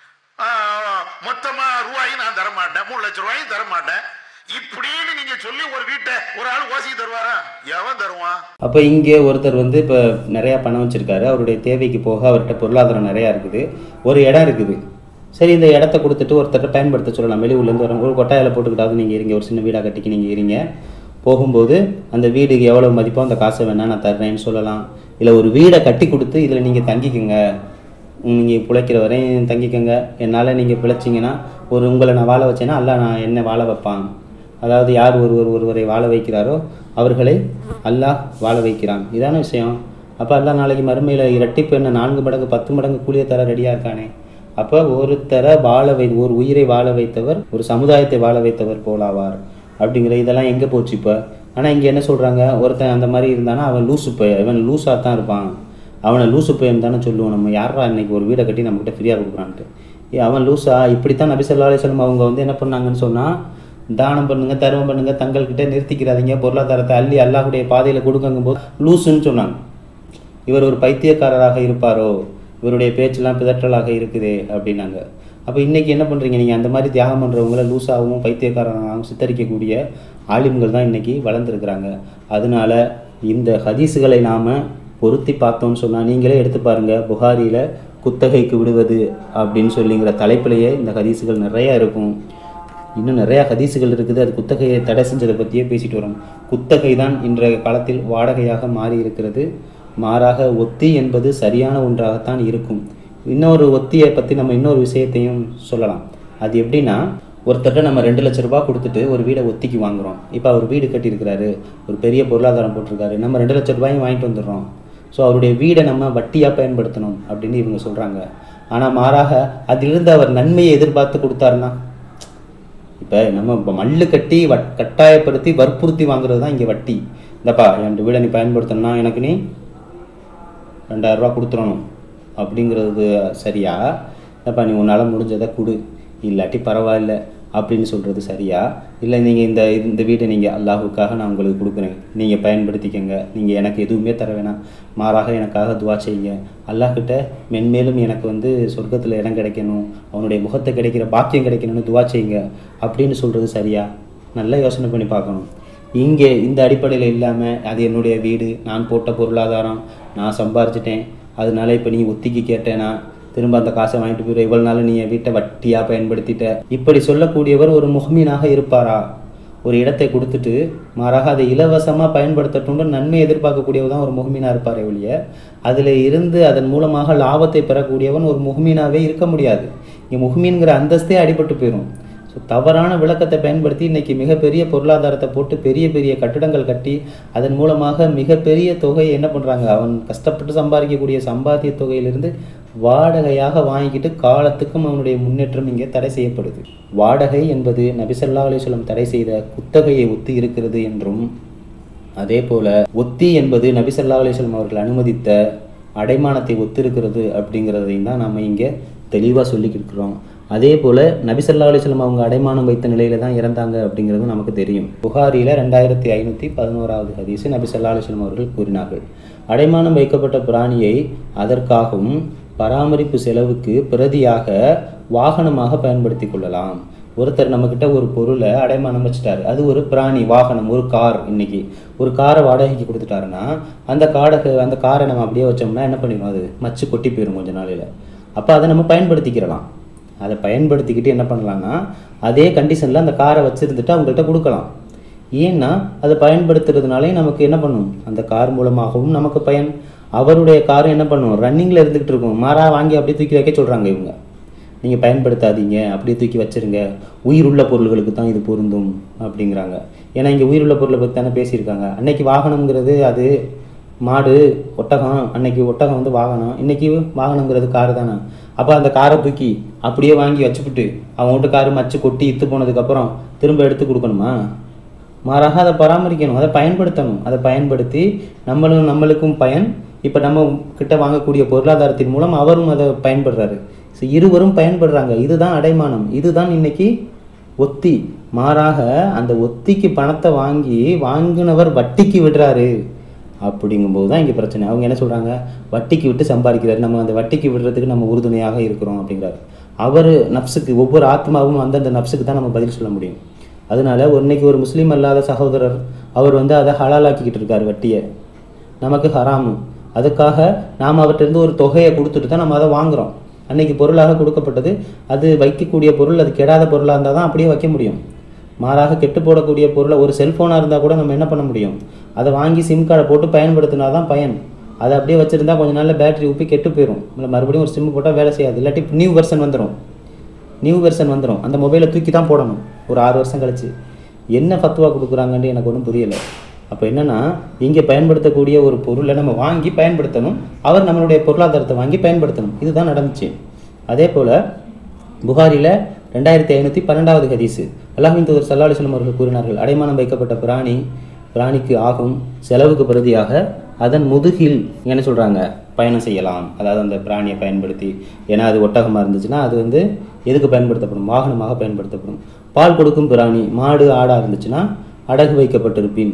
ஆஹ், மொத்தமா ரூபாயும் நான் தர மாட்டேன் மூணு லட்சம் ரூபாயும் தர மாட்டேன் இப்படின்னு நீங்க சொல்லி ஒரு வீட்டை ஒரு ஆள் ஓசிக்கு தருவாரா எவன் தருவான் அப்போ இங்கே ஒருத்தர் வந்து இப்போ நிறையா பணம் வச்சுருக்காரு அவருடைய தேவைக்கு போக அவர்கிட்ட பொருளாதாரம் நிறையா இருக்குது ஒரு இடம் இருக்குது சரி இந்த இடத்த கொடுத்துட்டு ஒருத்தர்ட்ட பயன்படுத்த சொல்லலாம் வெளியூர்லேருந்து வரவங்க ஒரு கொட்டாயில் போட்டுக்கிட்டாவது நீங்கள் இருங்க ஒரு சின்ன வீடாக கட்டிக்கு நீங்கள் இருங்க போகும்போது அந்த வீடுக்கு எவ்வளோ மதிப்போ அந்த காசை வேணால் நான் தர்றேன்னு சொல்லலாம் இல்லை ஒரு வீடை கட்டி கொடுத்து இதில் நீங்கள் தங்கிக்கோங்க நீங்கள் பிழைக்கிற வரையும் தங்கிக்கோங்க என்னால் நீங்கள் பிழைச்சிங்கன்னா ஒரு உங்களை நான் வாழ வச்சேன்னா அல்ல நான் என்ன வாழ வைப்பான் அதாவது யார் ஒருவர் ஒருவரை வாழ வைக்கிறாரோ அவர்களை அல்லாஹ் வாழ வைக்கிறான் இதான விஷயம் அப்போ அல்லாஹ் நாளைக்கு மறுமையில் இரட்டிப்பு என்ன நான்கு மடங்கு பத்து மடங்கு கூலியை தர ரெடியாக இருக்கானே அப்போ ஒருத்தரை வாழ வை ஒரு உயிரை வாழ வைத்தவர் ஒரு சமுதாயத்தை வாழ வைத்தவர் போலாவார் அப்படிங்கிற இதெல்லாம் எங்கே போச்சு இப்போ ஆனால் இங்கே என்ன சொல்கிறாங்க ஒருத்தன் அந்த மாதிரி இருந்தானா அவன் லூசு பய இவன் லூஸாக தான் இருப்பான் அவனை லூசு பையன் தானே சொல்லுவோம் நம்ம யாரா இன்னைக்கு ஒரு வீடை கட்டி நம்மக்கிட்ட ஃப்ரீயாக கொடுக்குறான்ட்டு ஏ அவன் லூசா இப்படித்தான் நபி ஸல்லல்லாஹு அலைஹி வஸல்லம் அவங்க வந்து என்ன பண்ணாங்கன்னு சொன்னால் தானம் பண்ணுங்க தர்மம் பண்ணுங்க தங்கள்கிட்ட நிறுத்திக்கிறாதீங்க பொருளாதாரத்தை அள்ளி அல்லாஹ்வுடைய பாதையில் கொடுக்கும்போது லூசுன்னு சொன்னாங்க இவர் ஒரு பைத்தியக்காரராக இருப்பாரோ இவருடைய பேச்செல்லாம் பிதற்றலாக இருக்குதே அப்படின்னாங்க அப்போ இன்றைக்கி என்ன பண்ணுறீங்க நீங்கள் அந்த மாதிரி தியாகம் பண்ணுறவங்கள லூசாகவும் பைத்தியக்காரனாகவும் சித்தரிக்கக்கூடிய ஆலிம்கள் தான் இன்றைக்கி வளர்ந்துருக்குறாங்க அதனால இந்த ஹதீஸுகளை நாம் பொருத்தி பார்த்தோம்னு சொன்னால் நீங்களே எடுத்து பாருங்கள் புகாரியில் குத்தகைக்கு விடுவது அப்படின்னு சொல்லிங்கிற தலைப்பிலேயே இந்த ஹதீஸுகள் நிறையா இருக்கும் இன்னும் நிறையா ஹதீஸுகள் இருக்குது அது குத்தகையை தடை செஞ்சதை பற்றியே பேசிட்டு வரோம் குத்தகை தான் இன்றைய காலத்தில் வாடகையாக மாறி இருக்கிறது மாறாக ஒத்தி என்பது சரியான ஒன்றாகத்தான் இருக்கும் இன்னொரு ஒத்தியை பற்றி நம்ம இன்னொரு விஷயத்தையும் சொல்லலாம் அது எப்படின்னா ஒருத்தர்கிட்ட நம்ம ரெண்டு லட்ச ரூபாய் கொடுத்துட்டு ஒரு வீடை ஒத்திக்கு வாங்குறோம் இப்போ அவர் வீடு கட்டியிருக்கிறாரு ஒரு பெரிய பொருளாதாரம் போட்டிருக்காரு நம்ம ரெண்டு லட்ச ரூபாயும் வாங்கிட்டு வந்துடுறோம் ஸோ அவருடைய வீடை நம்ம வட்டியாக பயன்படுத்தணும் அப்படின்னு இவங்க சொல்கிறாங்க ஆனால் மாறாக அதிலிருந்து அவர் நன்மையை எதிர்பார்த்து கொடுத்தாருன்னா இப்போ நம்ம இப்போ மல்லு கட்டி வட் கட்டாயப்படுத்தி வற்புறுத்தி வாங்குறது தான் இங்கே வட்டி இந்தப்பா என் வீடை நீ பயன்படுத்தணும்னா எனக்கு நீ ரெண்டாயிரம் ரூபா கொடுத்துடணும் அப்படிங்கிறது சரியா இல்லைப்பா நீ உன்னால் முடிஞ்சதை கொடு இல்லாட்டி பரவாயில்ல அப்படின்னு சொல்கிறது சரியா இல்லை நீங்கள் இந்த இந்த வீட்டை நீங்கள் அல்லாஹுக்காக நான் உங்களுக்கு கொடுக்குறேன் நீங்கள் பயன்படுத்திக்கங்க நீங்கள் எனக்கு எதுவுமே தர வேணாம் மாறாக எனக்காக துவா செய்யுங்க அல்லாஹ்கிட்ட மென்மேலும் எனக்கு வந்து சொர்க்கத்தில் இடம் கிடைக்கணும் அவனுடைய முகத்தை கிடைக்கிற பாக்கியம் கிடைக்கணும்னு துவா செய்யுங்க அப்படின்னு சொல்கிறது சரியா நல்லா யோசனை பண்ணி பார்க்கணும் இங்கே இந்த அடிப்படையில் இல்லாமல் அது என்னுடைய வீடு நான் போட்ட பொருளாதாரம் நான் சம்பாரிச்சிட்டேன் அதனால இப்போ நீ ஒத்திக்கு கேட்டேனா திரும்ப அந்த காசை வாங்கிட்டு போயிடுற இவ்வளோ நாள் நீ என் வீட்டை வட்டியாக பயன்படுத்திட்ட இப்படி சொல்லக்கூடியவர் ஒரு முகமீனாக இருப்பாரா ஒரு இடத்தை கொடுத்துட்டு மாறாக அதை இலவசமாக பயன்படுத்தட்டும்னு நன்மை எதிர்பார்க்கக்கூடியவர் தான் ஒரு முகமீனாக இருப்பாரே ஒழிய அதில் இருந்து அதன் மூலமாக லாபத்தை பெறக்கூடியவன் ஒரு முகமீனாவே இருக்க முடியாது இங்கே முகமீன்கிற அந்தஸ்தே அடிபட்டு போயிடும் ஸோ தவறான விளக்கத்தை பயன்படுத்தி இன்னைக்கு மிகப்பெரிய பொருளாதாரத்தை போட்டு பெரிய பெரிய கட்டிடங்கள் கட்டி அதன் மூலமாக மிகப்பெரிய தொகையை என்ன பண்ணுறாங்க அவன் கஷ்டப்பட்டு சம்பாதிக்கக்கூடிய சம்பாத்திய தொகையிலிருந்து வாடகையாக வாங்கிக்கிட்டு காலத்துக்கும் அவனுடைய முன்னேற்றம் இங்கே தடை செய்யப்படுது வாடகை என்பது நபிசல்லா அலிஸ்லம் தடை செய்த குத்தகையை ஒத்து இருக்கிறது என்றும் அதே போல ஒத்தி என்பது நபிசல்லா அலிஸ்லம் அவர்கள் அனுமதித்த அடைமானத்தை ஒத்திருக்கிறது அப்படிங்கிறதையும் தான் நம்ம இங்கே தெளிவாக சொல்லிக்கிட்டு இருக்கிறோம் அதே போல் நபிசல்லா அலிஸ்லம் அவங்க அடைமானம் வைத்த நிலையில தான் இறந்தாங்க அப்படிங்கிறது நமக்கு தெரியும் புகாரியில் ரெண்டாயிரத்தி ஐநூற்றி பதினோராவது ஹதீஸ் நபிசல்லா அலிஸ்லம் அவர்கள் கூறினார்கள் அடைமானம் வைக்கப்பட்ட பிராணியை அதற்காகவும் பராமரிப்பு செலவுக்கு பிரதியாக வாகனமாக பயன்படுத்தி கொள்ளலாம் ஒருத்தர் நம்மக்கிட்ட ஒரு பொருளை அடைமானம் வச்சுட்டாரு அது ஒரு பிராணி வாகனம் ஒரு கார் இன்னைக்கு ஒரு காரை வாடகைக்கு கொடுத்துட்டாருன்னா அந்த காடை அந்த காரை நம்ம அப்படியே வச்சோம்னா என்ன பண்ணிடும் அது மச்சு கொட்டி போயிடும் கொஞ்ச நாளையில் அப்போ அதை நம்ம பயன்படுத்திக்கிறலாம் அதை பயன்படுத்திக்கிட்டு என்ன பண்ணலாம்னா அதே கண்டிஷனில் அந்த காரை வச்சுருந்துட்டு அவங்கள்ட்ட கொடுக்கலாம் ஏன்னா அதை பயன்படுத்துறதுனாலே நமக்கு என்ன பண்ணும் அந்த கார் மூலமாகவும் நமக்கு பயன் அவருடைய காரும் என்ன பண்ணும் ரன்னிங்கில் இருந்துக்கிட்டு இருக்கும் மாறா வாங்கி அப்படியே தூக்கி வைக்க சொல்கிறாங்க இவங்க நீங்கள் பயன்படுத்தாதீங்க அப்படியே தூக்கி வச்சிருங்க உயிருள்ள பொருள்களுக்கு தான் இது பொருந்தும் அப்படிங்கிறாங்க ஏன்னா இங்கே உயிருள்ள பொருளை பற்றி தானே பேசியிருக்காங்க அன்னைக்கு வாகனம்ங்கிறது அது மாடு ஒட்டகம் அன்னைக்கு ஒட்டகம் வந்து வாகனம் இன்னைக்கு வாகனங்கிறது காரு தானே அப்போ அந்த காரை தூக்கி அப்படியே வாங்கி வச்சுப்புட்டு அவன் வீட்டு காரு மச்சு கொட்டி இத்து போனதுக்கப்புறம் திரும்ப எடுத்து கொடுக்கணுமா மாறாக அதை பராமரிக்கணும் அதை பயன்படுத்தணும் அதை பயன்படுத்தி நம்மளும் நம்மளுக்கும் பயன் இப்போ நம்ம கிட்ட வாங்கக்கூடிய பொருளாதாரத்தின் மூலம் அவரும் அதை பயன்படுறாரு ஸோ இருவரும் பயன்படுறாங்க இதுதான் அடைமானம் இதுதான் இன்னைக்கு ஒத்தி மாறாக அந்த ஒத்திக்கு பணத்தை வாங்கி வாங்கினவர் வட்டிக்கு விடுறாரு அப்படிங்கும்போது தான் இங்கே பிரச்சனை அவங்க என்ன சொல்கிறாங்க வட்டிக்கு விட்டு சம்பாதிக்கிறாரு நம்ம அந்த வட்டிக்கு விடுறதுக்கு நம்ம உறுதுணையாக இருக்கிறோம் அப்படிங்கிறாரு அவர் நப்சுக்கு ஒவ்வொரு ஆத்மாவும் அந்தந்த நப்சுக்கு தான் நம்ம பதில் சொல்ல முடியும் அதனால ஒரு இன்னைக்கு ஒரு முஸ்லீம் அல்லாத சகோதரர் அவர் வந்து அதை ஹலாலாக்கிக்கிட்டு இருக்கார் வட்டியை நமக்கு ஹராமு அதுக்காக நாம் அவர்கிட்டருந்து ஒரு தொகையை கொடுத்துட்டு தான் நம்ம அதை வாங்குறோம் அன்னைக்கு பொருளாக கொடுக்கப்பட்டது அது வைக்கக்கூடிய பொருள் அது கெடாத பொருளாக இருந்தால் தான் அப்படியே வைக்க முடியும் மாறாக கெட்டு போடக்கூடிய பொருளை ஒரு செல்ஃபோனாக இருந்தால் கூட நம்ம என்ன பண்ண முடியும் அதை வாங்கி சிம் கார்டை போட்டு பயன்படுத்தினா தான் பயன் அதை அப்படியே வச்சுருந்தா கொஞ்ச நாளில் பேட்டரி உப்பி கெட்டு போயிடும் இல்லை மறுபடியும் ஒரு சிம் போட்டால் வேலை செய்யாது இல்லாட்டி நியூ வெர்ஷன் வந்துடும் நியூ வெர்ஷன் வந்துடும் அந்த மொபைலை தூக்கி தான் போடணும் ஒரு ஆறு வருஷம் கழிச்சு என்ன ஃபத்துவா கொடுக்குறாங்கன்னு எனக்கு ஒன்றும் புரியலை அப்போ என்னன்னா இங்கே பயன்படுத்தக்கூடிய ஒரு பொருளை நம்ம வாங்கி பயன்படுத்தணும் அவர் நம்மளுடைய பொருளாதாரத்தை வாங்கி பயன்படுத்தணும் இதுதான் நடந்துச்சு அதே போல் புகாரில் ரெண்டாயிரத்தி ஐநூற்றி பன்னெண்டாவது ஹதீஸு அல்லாஹின் தூதர் சல்லா அலிஸ்லம் அவர்கள் கூறினார்கள் அடைமானம் வைக்கப்பட்ட பிராணி பிராணிக்கு ஆகும் செலவுக்கு பிரதியாக அதன் முதுகில் என்ன சொல்கிறாங்க பயணம் செய்யலாம் அதாவது அந்த பிராணியை பயன்படுத்தி ஏன்னா அது ஒட்டகமாக இருந்துச்சுன்னா அது வந்து எதுக்கு பயன்படுத்தப்படும் வாகனமாக பயன்படுத்தப்படும் பால் கொடுக்கும் பிராணி மாடு ஆடாக இருந்துச்சுன்னா அடகு வைக்கப்பட்டிருப்பின்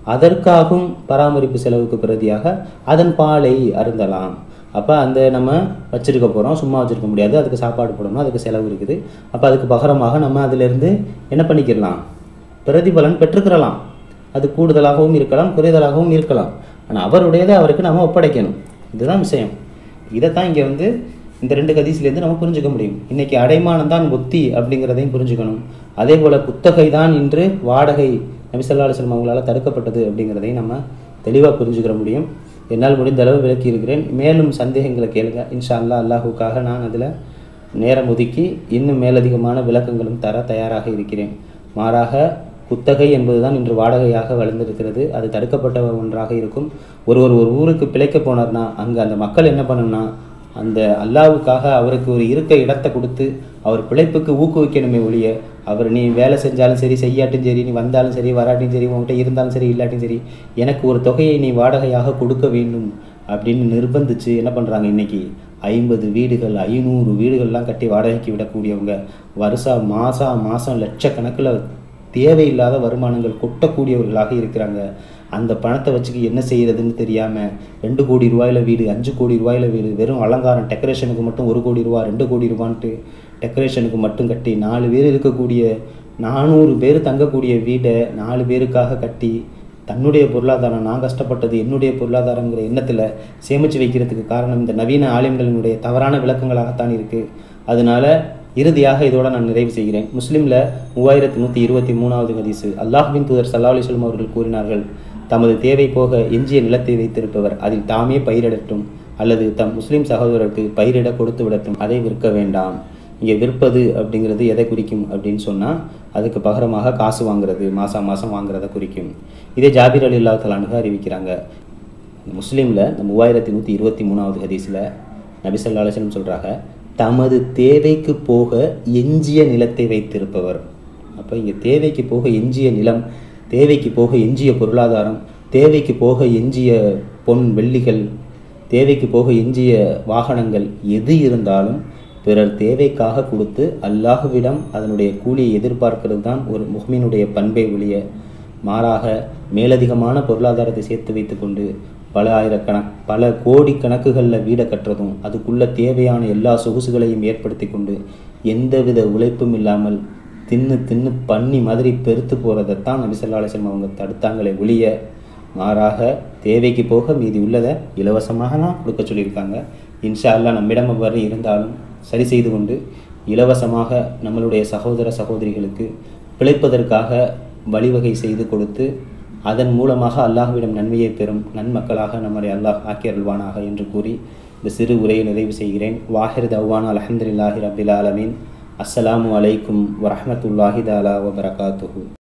அதற்காகவும் பராமரிப்பு செலவுக்கு பிரதியாக அதன் பாலை அருந்தலாம் அப்போ அந்த நம்ம வச்சிருக்க போகிறோம் சும்மா வச்சிருக்க முடியாது அதுக்கு சாப்பாடு போடணும் அதுக்கு செலவு இருக்குது அப்போ அதுக்கு பகரமாக நம்ம அதிலிருந்து என்ன பண்ணிக்கிடலாம் பிரதிபலன் பெற்றுக்கிறலாம் அது கூடுதலாகவும் இருக்கலாம் குறைதலாகவும் இருக்கலாம் ஆனால் அவருடையதை அவருக்கு நம்ம ஒப்படைக்கணும் இதுதான் விஷயம் இதைத்தான் இங்கே வந்து இந்த ரெண்டு கதீஸ்லேருந்து நம்ம புரிஞ்சுக்க முடியும் இன்னைக்கு அடைமானம் தான் ஒத்தி அப்படிங்கிறதையும் புரிஞ்சுக்கணும் அதே போல் குத்தகை தான் இன்று வாடகை நபிசல்லா அலுவலம் அவங்களால் தடுக்கப்பட்டது அப்படிங்கிறதையும் நம்ம தெளிவாக புரிஞ்சுக்கிற முடியும் என்னால் முடிந்த அளவு விளக்கி இருக்கிறேன் மேலும் சந்தேகங்களை கேளுங்க இன்ஷா அல்லாஹ் அல்லாஹுக்காக நான் அதில் நேரம் ஒதுக்கி இன்னும் மேலதிகமான விளக்கங்களும் தர தயாராக இருக்கிறேன் மாறாக குத்தகை என்பதுதான் இன்று வாடகையாக வளர்ந்திருக்கிறது அது தடுக்கப்பட்ட ஒன்றாக இருக்கும் ஒருவர் ஒரு ஊருக்கு பிழைக்க போனார்னா அங்கே அந்த மக்கள் என்ன பண்ணணும்னா அந்த அல்லாவுக்காக அவருக்கு ஒரு இருக்க இடத்தை கொடுத்து அவர் பிழைப்புக்கு ஊக்குவிக்கணுமே ஒழிய அவர் நீ வேலை செஞ்சாலும் சரி செய்யாட்டும் சரி நீ வந்தாலும் சரி வராட்டியும் சரி உங்ககிட்ட இருந்தாலும் சரி இல்லாட்டியும் சரி எனக்கு ஒரு தொகையை நீ வாடகையாக கொடுக்க வேண்டும் அப்படின்னு நிர்பந்திச்சு என்ன பண்ணுறாங்க இன்னைக்கு ஐம்பது வீடுகள் ஐநூறு வீடுகள்லாம் கட்டி வாடகைக்கு விடக்கூடியவங்க வருஷா மாசா மாதம் லட்சக்கணக்கில் தேவையில்லாத வருமானங்கள் கொட்டக்கூடியவர்களாக இருக்கிறாங்க அந்த பணத்தை வச்சுக்கு என்ன செய்யறதுன்னு தெரியாமல் ரெண்டு கோடி ரூபாயில் வீடு அஞ்சு கோடி ரூபாயில் வீடு வெறும் அலங்காரம் டெக்கரேஷனுக்கு மட்டும் ஒரு கோடி ரூபா ரெண்டு கோடி ரூபான்ட்டு டெக்கரேஷனுக்கு மட்டும் கட்டி நாலு பேர் இருக்கக்கூடிய நானூறு பேர் தங்கக்கூடிய வீடை நாலு பேருக்காக கட்டி தன்னுடைய பொருளாதாரம் நான் கஷ்டப்பட்டது என்னுடைய பொருளாதாரங்கிற எண்ணத்தில் சேமித்து வைக்கிறதுக்கு காரணம் இந்த நவீன ஆலயங்களினுடைய தவறான விளக்கங்களாகத்தான் இருக்குது அதனால இறுதியாக இதோட நான் நிறைவு செய்கிறேன் முஸ்லீமில் மூவாயிரத்தி நூற்றி இருபத்தி மூணாவது ஹதீஸு அல்லாஹ்வின் தூதர் சல்லா அலிஸ்லம் அவர்கள் கூறினார்கள் தமது தேவை போக எஞ்சிய நிலத்தை வைத்திருப்பவர் அதில் தாமே பயிரிடட்டும் அல்லது தம் முஸ்லீம் சகோதரருக்கு பயிரிட கொடுத்து விடட்டும் அதை விற்க வேண்டாம் இங்கே விற்பது அப்படிங்கிறது எதை குறிக்கும் அப்படின்னு சொன்னால் அதுக்கு பகரமாக காசு வாங்குறது மாதம் மாதம் வாங்குறதை குறிக்கும் இதே ஜாபீர் அலி அல்லா தலானுக அறிவிக்கிறாங்க முஸ்லீமில் இந்த மூவாயிரத்தி நூற்றி இருபத்தி மூணாவது ஹதீஸில் நபிசல்லா அலுவலம் சொல்கிறாங்க தமது தேவைக்கு போக எஞ்சிய நிலத்தை வைத்திருப்பவர் அப்போ இங்கே தேவைக்கு போக எஞ்சிய நிலம் தேவைக்கு போக எஞ்சிய பொருளாதாரம் தேவைக்கு போக எஞ்சிய பொன் வெள்ளிகள் தேவைக்கு போக எஞ்சிய வாகனங்கள் எது இருந்தாலும் பிறர் தேவைக்காக கொடுத்து அல்லாஹுவிடம் அதனுடைய கூலியை எதிர்பார்க்கிறது தான் ஒரு முஹ்மினுடைய பண்பை ஒழிய மாறாக மேலதிகமான பொருளாதாரத்தை சேர்த்து வைத்துக்கொண்டு பல ஆயிரக்கணக் பல கோடி கணக்குகளில் வீடை கட்டுறதும் அதுக்குள்ள தேவையான எல்லா சொகுசுகளையும் ஏற்படுத்தி கொண்டு எந்தவித உழைப்பும் இல்லாமல் தின்னு தின்னு பண்ணி மாதிரி பெருத்து போகிறதைத்தான் நபிசல்லாசம் அவங்க தடுத்தாங்களே ஒழிய மாறாக தேவைக்கு போக மீதி உள்ளதை இலவசமாக தான் கொடுக்க சொல்லியிருக்காங்க இன்ஷா அல்லாஹ் நம்மிடம் அவ்வாறு இருந்தாலும் சரி செய்து கொண்டு இலவசமாக நம்மளுடைய சகோதர சகோதரிகளுக்கு பிழைப்பதற்காக வழிவகை செய்து கொடுத்து அதன் மூலமாக அல்லாஹ்விடம் நன்மையை பெறும் நன்மக்களாக நம்முடைய அல்லாஹ் ஆக்கியருள்வானாக என்று கூறி இந்த சிறு உரையை நிறைவு செய்கிறேன் வாஹிர் தவான் அலமதுல்லாஹி ரபில் ஆலமீன் அஸ்ஸலாமு அலைக்கும் வரஹமத்துல்லாஹி தாலா வபரகாத்துஹு